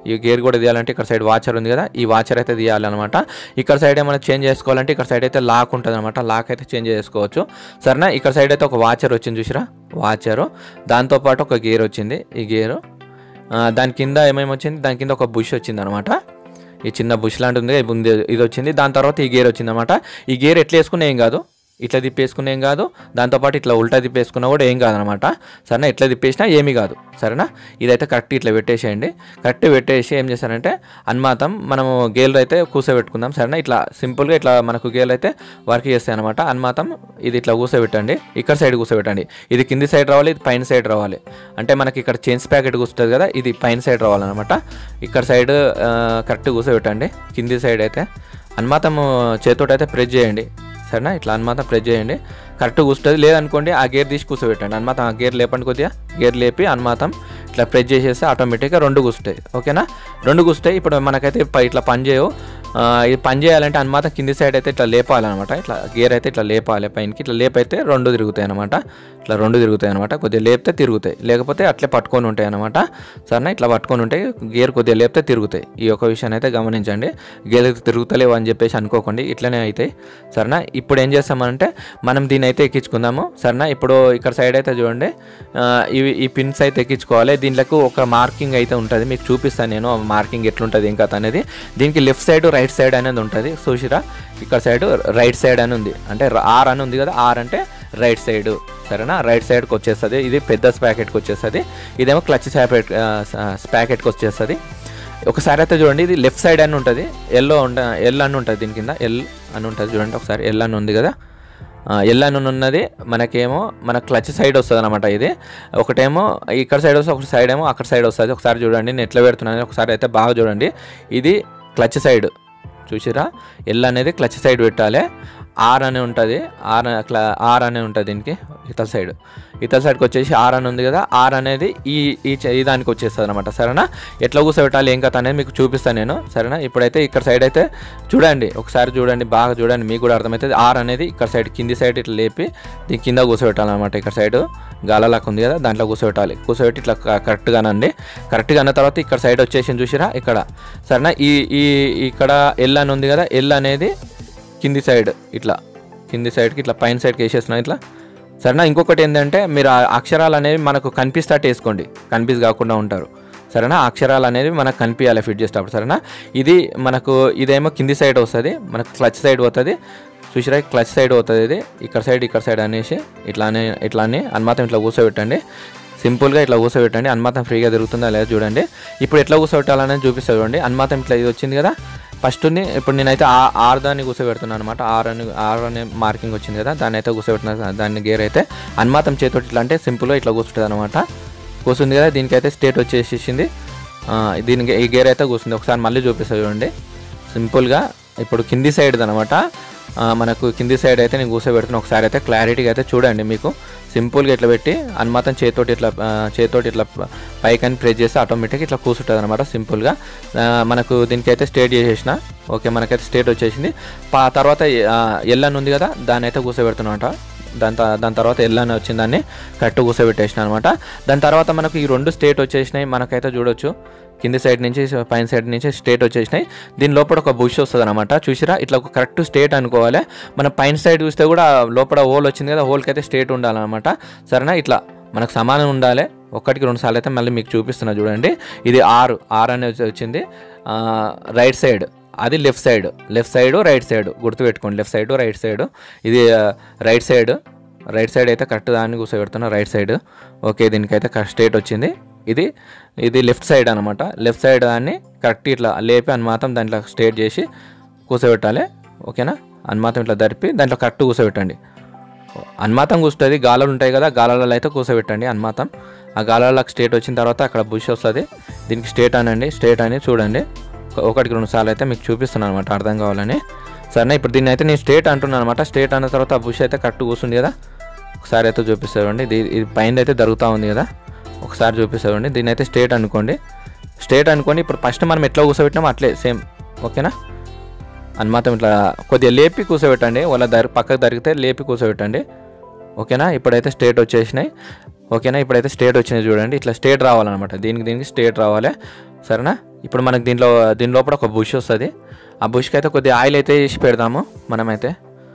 Speaker 1: ఈ గేర్ కూడా తీయాలంటే ఇక్కడ సైడ్ వాచర్ ఉంది కదా ఈ వాచర్ అయితే తీయాలన్నమాట ఇక్కడ సైడ్ ఏమైనా చేంజ్ చేసుకోవాలంటే ఇక్కడ సైడ్ అయితే లాక్ ఉంటుంది అనమాట లాక్ అయితే చేంజ్ చేసుకోవచ్చు సరేనా ఇక్కడ సైడ్ అయితే ఒక వాచర్ వచ్చింది చూసిరా వాచరు దాంతోపాటు ఒక గేర్ వచ్చింది ఈ గేరు ఆ, దాని కింద ఏమేమి వచ్చింది దాని కింద ఒక బుష్ వచ్చింది అనమాట ఈ చిన్న బుష్ లాంటి ఉంది ఇది ఉంది ఇది వచ్చింది దాని తర్వాత ఈ గేర్ వచ్చింది అనమాట ఈ గేర్ ఎట్లా వేసుకున్నా ఏం కాదు ఇట్లా తిప్పేసుకున్నా ఏం కాదు దాంతోపాటు ఇట్లా ఉల్టా తిప్పేసుకున్నా కూడా ఏం కాదనమాట సరేనా ఇట్లా తిప్పేసినా ఏమీ కాదు సరేనా ఇదైతే కరెక్ట్ ఇట్లా పెట్టేసేయండి కరెక్ట్ పెట్టేసి ఏం చేస్తారంటే అన్మాతం మనము గేలు అయితే కూర్చోబెట్టుకుందాం సరేనా ఇట్లా సింపుల్గా ఇట్లా మనకు గేలు అయితే వర్క్ చేస్తాయి అనమాట అన్మాతం ఇది ఇట్లా కూర్చోబెట్టండి ఇక్కడ సైడ్ కూర్చోబెట్టండి ఇది కింది సైడ్ రావాలి ఇది పైన సైడ్ రావాలి అంటే మనకి ఇక్కడ చైన్స్ ప్యాకెట్ కూర్చుంటుంది కదా ఇది పైన సైడ్ రావాలన్నమాట ఇక్కడ సైడ్ కరెక్ట్ కూర్చోబెట్టండి కింది సైడ్ అయితే అన్మాతం చేతితో అయితే ప్రెస్ చేయండి సరేనా ఇట్లా అన్మాతం ప్రెస్ చేయండి కరెక్ట్ కూర్చుంటుంది లేదనుకోండి ఆ గేర్ తీసి కూర్చోబెట్టండి అన్మాతం ఆ గేర్ లేపండి కొద్దిగా గేర్ లేపి అన్మాతం ఇట్లా ప్రెస్ చేసేస్తే ఆటోమేటిక్గా రెండు కూర్చుంటాయి ఓకేనా రెండు కూర్చుంటాయి ఇప్పుడు మనకైతే ప- ఇట్లా పని చేయవు ఆ, ఇది పని చేయాలంటే అన్మాతం కింది సైడ్ అయితే ఇట్లా లేపాలన్నమాట ఇట్లా గేర్ అయితే ఇట్లా లేపాలి పైనకి ఇట్లా లేపైతే రెండు తిరుగుతాయి అనమాట ఇట్లా రెండు తిరుగుతాయి అనమాట కొద్దిగా లేపితే తిరుగుతాయి లేకపోతే అట్లే పట్టుకొని ఉంటాయి అనమాట సరేనా ఇట్లా పట్టుకొని ఉంటాయి గేర్ కొద్దిగా లేపితే తిరుగుతాయి ఈ యొక్క విషయాన్ని అయితే గమనించండి గేర్ తిరుగుతలేవు అని చెప్పేసి అనుకోకండి ఇట్లనే అవుతాయి సరేనా ఇప్పుడు ఏం చేస్తామంటే మనం దీన్ని అయితే ఎక్కించుకుందాము సరేనా ఇప్పుడు ఇక్కడ సైడ్ అయితే చూడండి ఆ, ఇవి ఈ పిన్స్ అయితే ఎక్కించుకోవాలి దీంట్లో ఒక మార్కింగ్ అయితే ఉంటుంది మీకు చూపిస్తాను నేను ఆ మార్కింగ్ ఎట్లుంటుంది ఇంకా అనేది దీనికి లెఫ్ట్ సైడ్ రైట్ సైడ్ అనేది ఉంటుంది చూసిరా ఇక్కడ సైడ్ రైట్ సైడ్ అని ఉంది అంటే ఆర్ అని ఉంది కదా ఆర్ అంటే రైట్ సైడ్ సరేనా రైట్ సైడ్కి వచ్చేస్తుంది ఇది పెద్ద స్పాకెట్కి వచ్చేస్తుంది ఇదేమో క్లచ్ స్పాకెట్ స్పాకెట్కి వచ్చేస్తుంది ఒకసారి అయితే చూడండి ఇది లెఫ్ట్ సైడ్ అని ఉంటుంది ఎల్లో ఉంట ఎల్ అని ఉంటుంది దీని కింద ఎల్ అని ఉంటుంది చూడండి ఒకసారి ఎల్ అని ఉంది కదా ఎల్ అని ఉన్నది మనకేమో మన క్లచ్ సైడ్ వస్తుంది అనమాట ఇది ఒకటేమో ఇక్కడ సైడ్ వస్తుంది ఒక సైడ్ ఏమో అక్కడ సైడ్ వస్తుంది ఒకసారి చూడండి నేను ఎట్లా పెడుతున్నాను ఒకసారి అయితే బాగా చూడండి ఇది క్లచ్ సైడ్ చూసిరా ఎల్ అనేది క్లచ్ సైడ్ పెట్టాలి ఆర్ అని ఉంటుంది ఆర్ క్లా ఆర్ అని ఉంటుంది దీనికి ఇతల సైడ్ ఇతల సైడ్కి వచ్చేసి ఆర్ అని ఉంది కదా ఆర్ అనేది ఈ ఈ చ- ఈ దానికి వచ్చేస్తుంది అనమాట సరేనా ఎట్లా కూర్చోబెట్టాలి ఏం కథ అనేది మీకు చూపిస్తాను నేను సరేనా ఇప్పుడైతే ఇక్కడ సైడ్ అయితే చూడండి ఒకసారి చూడండి బాగా చూడండి మీకు కూడా అర్థమవుతుంది ఆర్ అనేది ఇక్కడ సైడ్ కింది సైడ్ ఇట్లా లేపి దీని కింద కూర్చోబెట్టాలన్నమాట ఇక్కడ సైడ్ గాలలాగా ఉంది కదా దాంట్లో కూర్చోబెట్టాలి కూర్చోబెట్టి ఇట్లా క- కరెక్ట్గా అనండి కరెక్ట్గా అన్న తర్వాత ఇక్కడ సైడ్ వచ్చేసి చూసిరా ఇక్కడ సరేనా ఈ ఈ ఇక్కడ ఎల్ అని ఉంది కదా ఎల్ అనేది కింది సైడ్ ఇట్లా కింది సైడ్కి ఇట్లా పైన సైడ్కి వేసేస్తున్నాం ఇట్లా సరేనా ఇంకొకటి ఏంటంటే మీరు ఆ అక్షరాలు అనేవి మనకు కనిపిస్తాట్టు వేసుకోండి కనిపిస్ కాకుండా ఉంటారు సరేనా ఆ అక్షరాలు అనేవి మనకు కనిపించాలి ఫిట్ చేసేటప్పుడు సరేనా ఇది మనకు ఇదేమో కింది సైడ్ వస్తుంది మనకు క్లచ్ సైడ్ పోతుంది చూసిరా క్లచ్ సైడ్ పోతుంది ఇది ఇక్కడ సైడ్ ఇక్కడ సైడ్ అనేసి ఇట్లానే ఇట్లానే అన్మాతం ఇట్లా కూర్చోబెట్టండి సింపుల్గా ఇట్లా కూర్చోబెట్టండి అన్మాతం ఫ్రీగా తిరుగుతుందా లేదా చూడండి ఇప్పుడు ఎట్లా కూర్చోబెట్టాలనేది చూపిస్తా చూడండి అన్మాతం ఇట్లా ఇది వచ్చింది కదా ఫస్ట్ ఇప్పుడు నేనైతే ఆ ఆర్ దాన్ని కూర్చోబెడుతున్నాను అనమాట ఆర్ అని ఆర్ అనే మార్కింగ్ వచ్చింది కదా దాన్ని అయితే కూర్చోబెడుతున్నాను దాన్ని గేర్ అయితే అన్మాతం చేతోటి ఇట్లా అంటే సింపుల్గా ఇట్లా కూర్చుంటుంది అనమాట కూర్చుంది కదా దీనికైతే స్టేట్ వచ్చేసేసింది ఆ, దీనికి ఈ గేర్ అయితే కూర్చుంది ఒకసారి మళ్ళీ చూపిస్తా చూడండి సింపుల్గా ఇప్పుడు కింది సైడ్ అనమాట మనకు కింది సైడ్ అయితే నేను కూర్చోబెడుతున్నా ఒకసారి అయితే క్లారిటీగా అయితే చూడండి మీకు సింపుల్గా ఇట్లా పెట్టి అన్మాతం చేతోటి ఇట్లా ఆ, చేతోటి ఇట్లా పైకని ప్రెస్ చేస్తే ఆటోమేటిక్గా ఇట్లా కూర్చుంటుంది అనమాట సింపుల్గా ఆ, మనకు దీనికైతే స్టేట్ చేసేసిన ఓకే మనకైతే స్టేట్ వచ్చేసింది పా తర్వాత ఎల్ అని ఉంది కదా దాన్ని అయితే కూర్చోబెడుతున్నమాట దాని త- దాని తర్వాత ఎల్ అని వచ్చిన దాన్ని కరెక్ట్ కూర్చోబెట్టేసిన అనమాట దాని తర్వాత మనకు ఈ రెండు స్టేట్ వచ్చేసినాయి మనకైతే చూడొచ్చు కింది సైడ్ నుంచి పైన సైడ్ నుంచి స్టేట్ వచ్చేసినాయి దీని లోపల ఒక బుష్ వస్తుంది అనమాట చూసిరా ఇట్లా ఒక కరెక్ట్ స్టేట్ అనుకోవాలి మన పైన సైడ్ చూస్తే కూడా లోపల హోల్ వచ్చింది కదా హోల్కి అయితే స్టేట్ ఉండాలన్నమాట సరేనా ఇట్లా మనకు సమానం ఉండాలి ఒక్కటికి రెండు సార్లు అయితే మళ్ళీ మీకు చూపిస్తున్నా చూడండి ఇది ఆరు ఆర్ అనేది వచ్చింది ఆ, రైట్ సైడ్ అది left side left side right side గుర్తుపెట్టుకోండి లెఫ్ట్ సైడ్ రైట్ సైడ్ ఇది ఆ, రైట్ సైడ్ రైట్ సైడ్ అయితే కరెక్ట్ దాన్ని కూర్చోబెడుతున్నా రైట్ సైడ్ ఓకే దీనికైతే కరెక్ట్ స్ట్రేట్ వచ్చింది ఇది ఇది లెఫ్ట్ సైడ్ అనమాట లెఫ్ట్ సైడ్ దాన్ని కరెక్ట్ ఇట్లా లేపి అన్మాతం దాంట్లో స్ట్రేట్ చేసి కూర్చోబెట్టాలి ఓకేనా అన్మాతం ఇట్లా దరిపి దాంట్లో కరెక్ట్ కూర్చోబెట్టండి అన్మాతం కూర్చుంటుంది గాలాలు ఉంటాయి కదా గాలాలలో అయితే కూర్చోబెట్టండి అన్మాతం ఆ గాలాలకు స్టేట్ వచ్చిన తర్వాత అక్కడ బుష్ వస్తుంది దీనికి స్టేట్ అనండి స్టేట్ అని చూడండి ఒక- ఒకటికి రెండు సార్లు అయితే మీకు చూపిస్తున్నాను అనమాట అర్థం కావాలని సరే ఇప్పుడు దీన్ని అయితే నేను స్టేట్ అంటున్నాను అనమాట స్టేట్ అన్న తర్వాత ఆ బుష్ అయితే కరెక్ట్ కూర్చుంది కదా ఒకసారి అయితే చూపిస్తామండి ఇది ఇది పైన అయితే జరుగుతూ ఉంది కదా ఒకసారి చూపిస్తామండి దీన్ని అయితే స్టేట్ అనుకోండి స్టేట్ అనుకోండి ఇప్పుడు ఫస్ట్ మనం ఎట్లా కూర్చోబెట్టినామో అట్లే సేమ్ ఓకేనా అన్మాతం ఇట్లా కొద్దిగా లేపి కూర్చోబెట్టండి వాళ్ళ దరి పక్కకు దరిగితే లేపి కూర్చోబెట్టండి ఓకేనా ఇప్పుడైతే స్టేట్ వచ్చేసినాయి ఓకేనా ఇప్పుడైతే స్టేట్ వచ్చినాయి చూడండి ఇట్లా స్టేట్ రావాలన్నమాట దీనికి దీనికి స్టేట్ రావాలి సరేనా ఇప్పుడు మనకు దీంట్లో దీని లోపల ఒక బుష్ వస్తుంది ఆ బుష్కి అయితే కొద్దిగా ఆయిల్ అయితే వేసి పెడదాము మనమైతే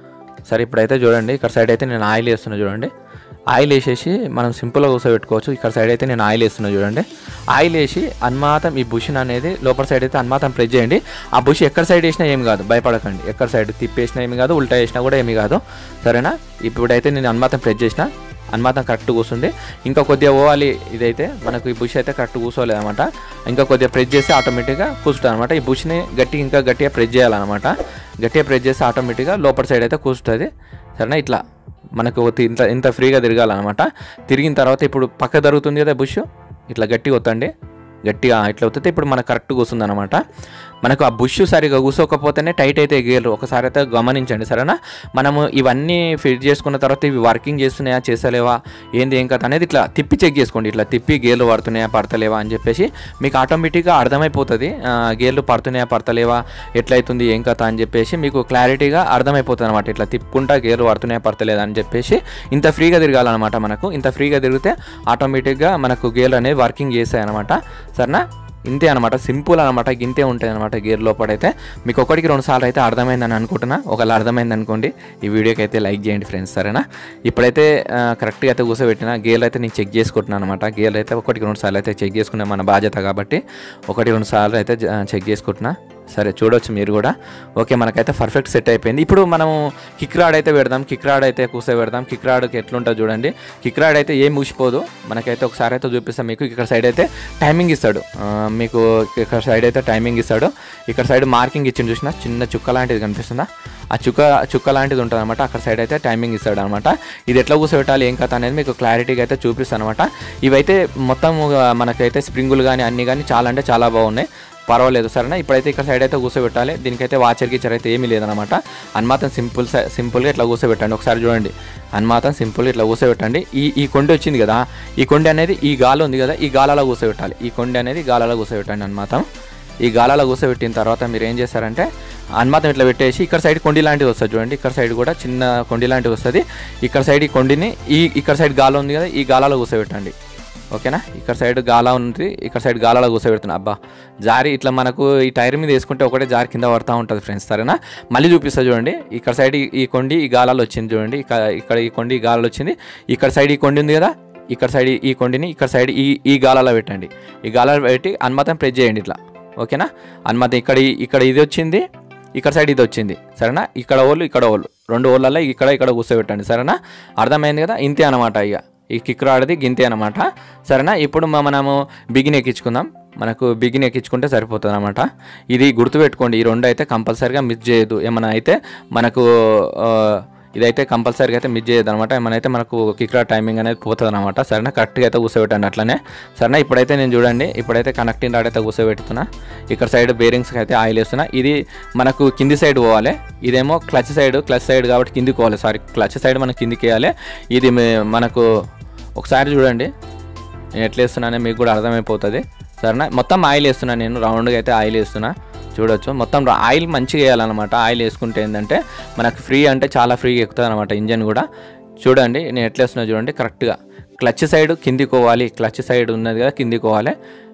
Speaker 1: సరే ఇప్పుడైతే చూడండి ఇక్కడ సైడ్ అయితే నేను ఆయిల్ వేస్తున్నా చూడండి ఆయిల్ వేసేసి మనం సింపుల్గా కూర్చోబెట్టుకోవచ్చు ఇక్కడ సైడ్ అయితే నేను ఆయిల్ వేస్తున్నా చూడండి ఆయిల్ వేసి అన్మాతం ఈ బుష్ అనేది లోపల సైడ్ అయితే అన్మాతం ప్రెస్ చేయండి ఆ బుష్ ఎక్కడ సైడ్ వేసినా ఏమి కాదు భయపడకండి ఎక్కడ సైడ్ తిప్పేసినా ఏమి కాదు ఉల్టా వేసినా కూడా ఏమి కాదు సరేనా ఇప్పుడైతే నేను అన్మాతం ప్రెస్ చేసిన అన్మాతం కరెక్ట్ కూర్చుంది ఇంకా కొద్దిగా పోవాలి ఇదైతే మనకు ఈ బుష్ అయితే కరెక్ట్ కూర్చోలేదు అనమాట ఇంకా కొద్దిగా ప్రెస్ చేసి ఆటోమేటిక్గా కూర్చుంటుంది అనమాట ఈ బుష్ని గట్టి ఇంకా గట్టిగా ప్రెస్ చేయాలన్నమాట గట్టిగా ప్రెస్ చేసి ఆటోమేటిక్గా లోపల సైడ్ అయితే కూర్చుంటుంది సరేనా ఇట్లా మనకు ఒక ఇంత ఇంత ఫ్రీగా తిరగాలన్నమాట తిరిగిన తర్వాత ఇప్పుడు పక్క జరుగుతుంది కదా బుష్ ఇట్లా గట్టిగా వత్తండి గట్టిగా ఇట్లా అవుతుంది ఇప్పుడు మనకు కరెక్ట్ కూర్చుంది అనమాట మనకు ఆ బుష్ సరిగా కూర్చోకపోతేనే టైట్ అయితే గేర్లు ఒకసారి అయితే గమనించండి సరేనా మనము ఇవన్నీ ఫిట్ చేసుకున్న తర్వాత ఇవి వర్కింగ్ చేస్తున్నాయా చేస్తలేవా ఏంది ఏం కథ అనేది ఇట్లా తిప్పి చెక్ చేసుకోండి ఇట్లా తిప్పి గేర్లు పడుతున్నాయా పడతలేవా అని చెప్పేసి మీకు ఆటోమేటిక్గా అర్థమైపోతుంది ఆ, గేర్లు పడుతున్నాయా పడతలేవా ఎట్లయితుంది ఏం కథ అని చెప్పేసి మీకు క్లారిటీగా అర్థమైపోతుంది అనమాట ఇట్లా తిప్పుకుంటా గేర్లు పడుతున్నాయా పడతలేదా అని చెప్పేసి ఇంత ఫ్రీగా తిరగాలన్నమాట మనకు ఇంత ఫ్రీగా తిరిగితే ఆటోమేటిక్గా మనకు గేర్లు అనేవి వర్కింగ్ చేస్తాయి అనమాట సరేనా ఇంతే అనమాట సింపుల్ అనమాట ఇంతే ఉంటాయి అనమాట గేర్ లోపడైతే మీకు ఒకటికి రెండు సార్లు అయితే అర్థమైందని అనుకుంటున్నా ఒకవేళ అర్థమైంది అనుకోండి ఈ వీడియోకి అయితే లైక్ చేయండి ఫ్రెండ్స్ సరేనా ఇప్పుడైతే ఆ, కరెక్ట్గా అయితే కూర్చోబెట్టిన గేర్లు అయితే నేను చెక్ చేసుకుంటున్నాను అనమాట గేర్లు అయితే ఒకటికి రెండు సార్లు అయితే చెక్ చేసుకునే మన బాధ్యత కాబట్టి ఒకటి రెండు సార్లు అయితే జ- చెక్ చేసుకుంటున్నా సరే చూడొచ్చు మీరు కూడా ఓకే మనకైతే పర్ఫెక్ట్ సెట్ అయిపోయింది ఇప్పుడు మనం కిక్ రాడ్ అయితే పెడదాం కిక్ రాడ్ అయితే కూర్చోబెడదాం కిక్ రాడ్కి ఎట్లుంటుంది చూడండి కిక్ రాడ్ అయితే ఏం మూసిపోదు మనకైతే ఒకసారి అయితే చూపిస్తాం మీకు ఇక్కడ సైడ్ అయితే టైమింగ్ ఇస్తాడు ఆ, మీకు ఇక్కడ సైడ్ అయితే టైమింగ్ ఇస్తాడు ఇక్కడ సైడ్ మార్కింగ్ ఇచ్చింది చూసిన చిన్న చుక్క లాంటిది కనిపిస్తుందా ఆ చుక్క చుక్క లాంటిది ఉంటుంది అనమాట అక్కడ సైడ్ అయితే టైమింగ్ ఇస్తాడు అనమాట ఇది ఎట్లా కూర్చోబెట్టాలి ఏం కథ అనేది మీకు క్లారిటీగా అయితే చూపిస్తాను అనమాట ఇవైతే మొత్తం మనకైతే స్ప్రింగులు కానీ అన్నీ కానీ చాలా అంటే చాలా బాగున్నాయి పర్వాలేదు సరేనా ఇప్పుడైతే ఇక్కడ సైడ్ అయితే కూర్చోబెట్టాలి దీనికైతే వాచర్ గిచ్చర్ అయితే ఏమీ లేదనమాట అన్మాతం సింపుల్ సై- సింపుల్గా ఇట్లా కూర్చోబెట్టండి ఒకసారి చూడండి అన్మాతం సింపుల్గా ఇట్లా కూర్చోబెట్టండి ఈ ఈ కొండి వచ్చింది కదా ఈ కొండి అనేది ఈ గాలి ఉంది కదా ఈ గాలలో కూర్చోబెట్టాలి ఈ కొండి అనేది గాలలో కూర్చోబెట్టండి అన్మాతం ఈ గాలాలో కూర్చోబెట్టిన తర్వాత మీరు ఏం చేస్తారంటే అన్మాతం ఇట్లా పెట్టేసి ఇక్కడ సైడ్ కొండి లాంటిది వస్తుంది చూడండి ఇక్కడ సైడ్ కూడా చిన్న కొండి లాంటిది వస్తుంది ఇక్కడ సైడ్ ఈ కొండిని ఈ ఇక్కడ సైడ్ గాల ఉంది కదా ఈ గాలాలో కూర్చోబెట్టండి ఓకేనా ఇక్కడ సైడ్ గాలా ఉంది ఇక్కడ సైడ్ గాలాలో కూర్చోబెడుతున్నా అబ్బా జారి ఇట్లా మనకు ఈ టైర్ మీద వేసుకుంటే ఒకటే జారి కింద పడతా ఉంటుంది ఫ్రెండ్స్ సరేనా మళ్ళీ చూపిస్తా చూడండి ఇక్కడ సైడ్ ఈ- ఈ కొండి ఈ గాలాలో వచ్చింది చూడండి ఇక్కడ ఇక్కడ ఈ కొండి ఈ గాలాలో వచ్చింది ఇక్కడ సైడ్ ఈ కొండి ఉంది కదా ఇక్కడ సైడ్ ఈ కొండిని ఇక్కడ సైడ్ ఈ ఈ గాలాలో పెట్టండి ఈ గాలాలో పెట్టి అన్మతం ప్రెస్ చేయండి ఇట్లా ఓకేనా అన్మతం ఇక్కడ ఈ- ఇక్కడ ఇది వచ్చింది ఇక్కడ సైడ్ ఇది వచ్చింది సరేనా ఇక్కడ ఓళ్ళు ఇక్కడ ఓళ్ళు రెండు ఓళ్ళల్లో ఇక్కడ ఇక్కడ కూర్చోబెట్టండి సరేనా అర్థమైంది కదా ఇంతే అనమాట ఇక ఈ కిక్ రాడ్ది గింతే అనమాట సరేనా ఇప్పుడు మ- మనము బిగిన్ ఎక్కించుకుందాం మనకు బిగిన్ ఎక్కించుకుంటే సరిపోతుంది అనమాట ఇది గుర్తుపెట్టుకోండి ఈ రెండు అయితే కంపల్సరీగా మిస్ చేయదు ఏమైనా అయితే మనకు ఆ, ఇదైతే కంపల్సరీగా అయితే మిస్ చేయదు అనమాట ఏమైనా అయితే మనకు కిక్ రాడ్ టైమింగ్ అనేది పోతుంది అనమాట సరేనా కరెక్ట్గా అయితే కూర్చోబెట్టండి అట్లనే సరేనా ఇప్పుడైతే నేను చూడండి ఇప్పుడైతే కనెక్టింగ్ రాడ్ అయితే కూర్చోబెడుతున్నా ఇక్కడ సైడ్ బేరింగ్స్కి అయితే ఆయిల్ వేస్తున్నా ఇది మనకు కింది సైడ్ పోవాలి ఇదేమో క్లచ్ సైడ్ క్లచ్ సైడ్ కాబట్టి కిందికి పోవాలి సారీ క్లచ్ సైడ్ మనం కిందికి వేయాలి ఇది మే- మనకు ఒకసారి చూడండి నేను ఎట్లా వేస్తున్నానో మీకు కూడా అర్థమైపోతుంది సరేనా మొత్తం ఆయిల్ వేస్తున్నాను నేను రౌండ్గా అయితే ఆయిల్ వేస్తున్నా చూడొచ్చు మొత్తం రా- ఆయిల్ మంచిగా వేయాలన్నమాట ఆయిల్ వేసుకుంటే ఏంటంటే మనకు ఫ్రీ అంటే చాలా ఫ్రీగా ఎక్కుతుంది అనమాట ఇంజన్ కూడా చూడండి నేను ఎట్లా వేస్తున్నా చూడండి కరెక్ట్గా క్లచ్ సైడ్ కిందికి పోవాలి క్లచ్ సైడ్ ఉన్నది కదా కిందికి పోవాలి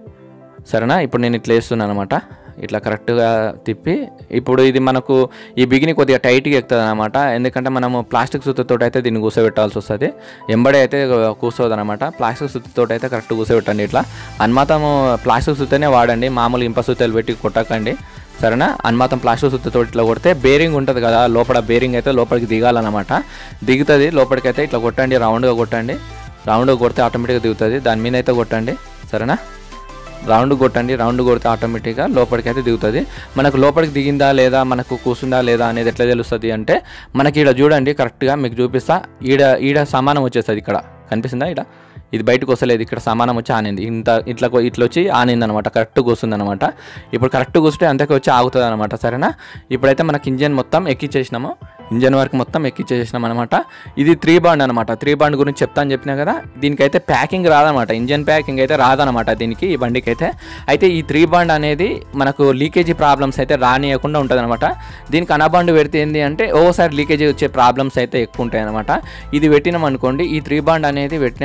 Speaker 1: సరేనా ఇప్పుడు నేను ఇట్లా వేస్తున్నాను అనమాట ఇట్లా కరెక్ట్గా తిప్పి ఇప్పుడు ఇది మనకు ఈ బిగిని కొద్దిగా టైట్గా ఎక్కుతుంది అనమాట ఎందుకంటే మనము ప్లాస్టిక్ సుత్తితో అయితే దీన్ని కూర్చోబెట్టాల్సి వస్తుంది ఎంబడే అయితే కూర్చోదు అనమాట ప్లాస్టిక్ సుత్తితో అయితే కరెక్ట్ కూర్చోబెట్టండి ఇట్లా అన్మాతము ప్లాస్టిక్ సుత్తనే వాడండి మామూలు ఇంప సుత్తలు పెట్టి కొట్టకండి సరేనా అన్మాతం ప్లాస్టిక్ సుత్తితో ఇట్లా కొడితే బేరింగ్ ఉంటుంది కదా లోపల బేరింగ్ అయితే లోపలికి దిగాలన్నమాట దిగుతుంది లోపలికి అయితే ఇట్లా కొట్టండి రౌండ్గా కొట్టండి రౌండ్గా కొడితే ఆటోమేటిక్గా దిగుతుంది దాని మీద అయితే కొట్టండి సరేనా రౌండ్ కొట్టండి రౌండ్ కొడితే ఆటోమేటిక్గా లోపలికి అయితే దిగుతుంది మనకు లోపలికి దిగిందా లేదా మనకు కూర్చుందా లేదా అనేది ఎట్లా తెలుస్తుంది అంటే మనకి ఇక్కడ చూడండి కరెక్ట్గా మీకు చూపిస్తా ఈడ ఈడ సమానం వచ్చేస్తుంది ఇక్కడ కనిపిస్తుందా ఇక్కడ ఇది బయటకు వస్తలేదు ఇక్కడ సమానం వచ్చి ఆనింది ఇంత ఇట్లా కొ- ఇట్లా వచ్చి ఆనింది అనమాట కరెక్ట్ కూర్చుంది అనమాట ఇప్పుడు కరెక్ట్ కూర్చుంటే అంతకు వచ్చి ఆగుతుంది అనమాట సరేనా ఇప్పుడైతే మనకి ఇంజన్ మొత్తం ఎక్కిచ్చేసినాము ఇంజన్ వరకు మొత్తం ఎక్కిచ్చేసినాం అనమాట ఇది త్రీ బాండ్ అనమాట త్రీ బాండ్ గురించి చెప్తాను చెప్పినా కదా దీనికైతే ప్యాకింగ్ రాదనమాట ఇంజన్ ప్యాకింగ్ అయితే రాదనమాట దీనికి ఈ బండికి అయితే అయితే ఈ త్రీ బాండ్ అనేది మనకు లీకేజీ ప్రాబ్లమ్స్ అయితే రానియకుండా ఉంటుంది అనమాట దీనికి అనబాండ్ పెడితే ఏంటి అంటే ఓసారి లీకేజీ వచ్చే ప్రాబ్లమ్స్ అయితే ఎక్కువ ఉంటాయి అనమాట ఇది పెట్టినాం అనుకోండి ఈ త్రీ బాండ్ అనేది పెట్టినాం అనుకోండి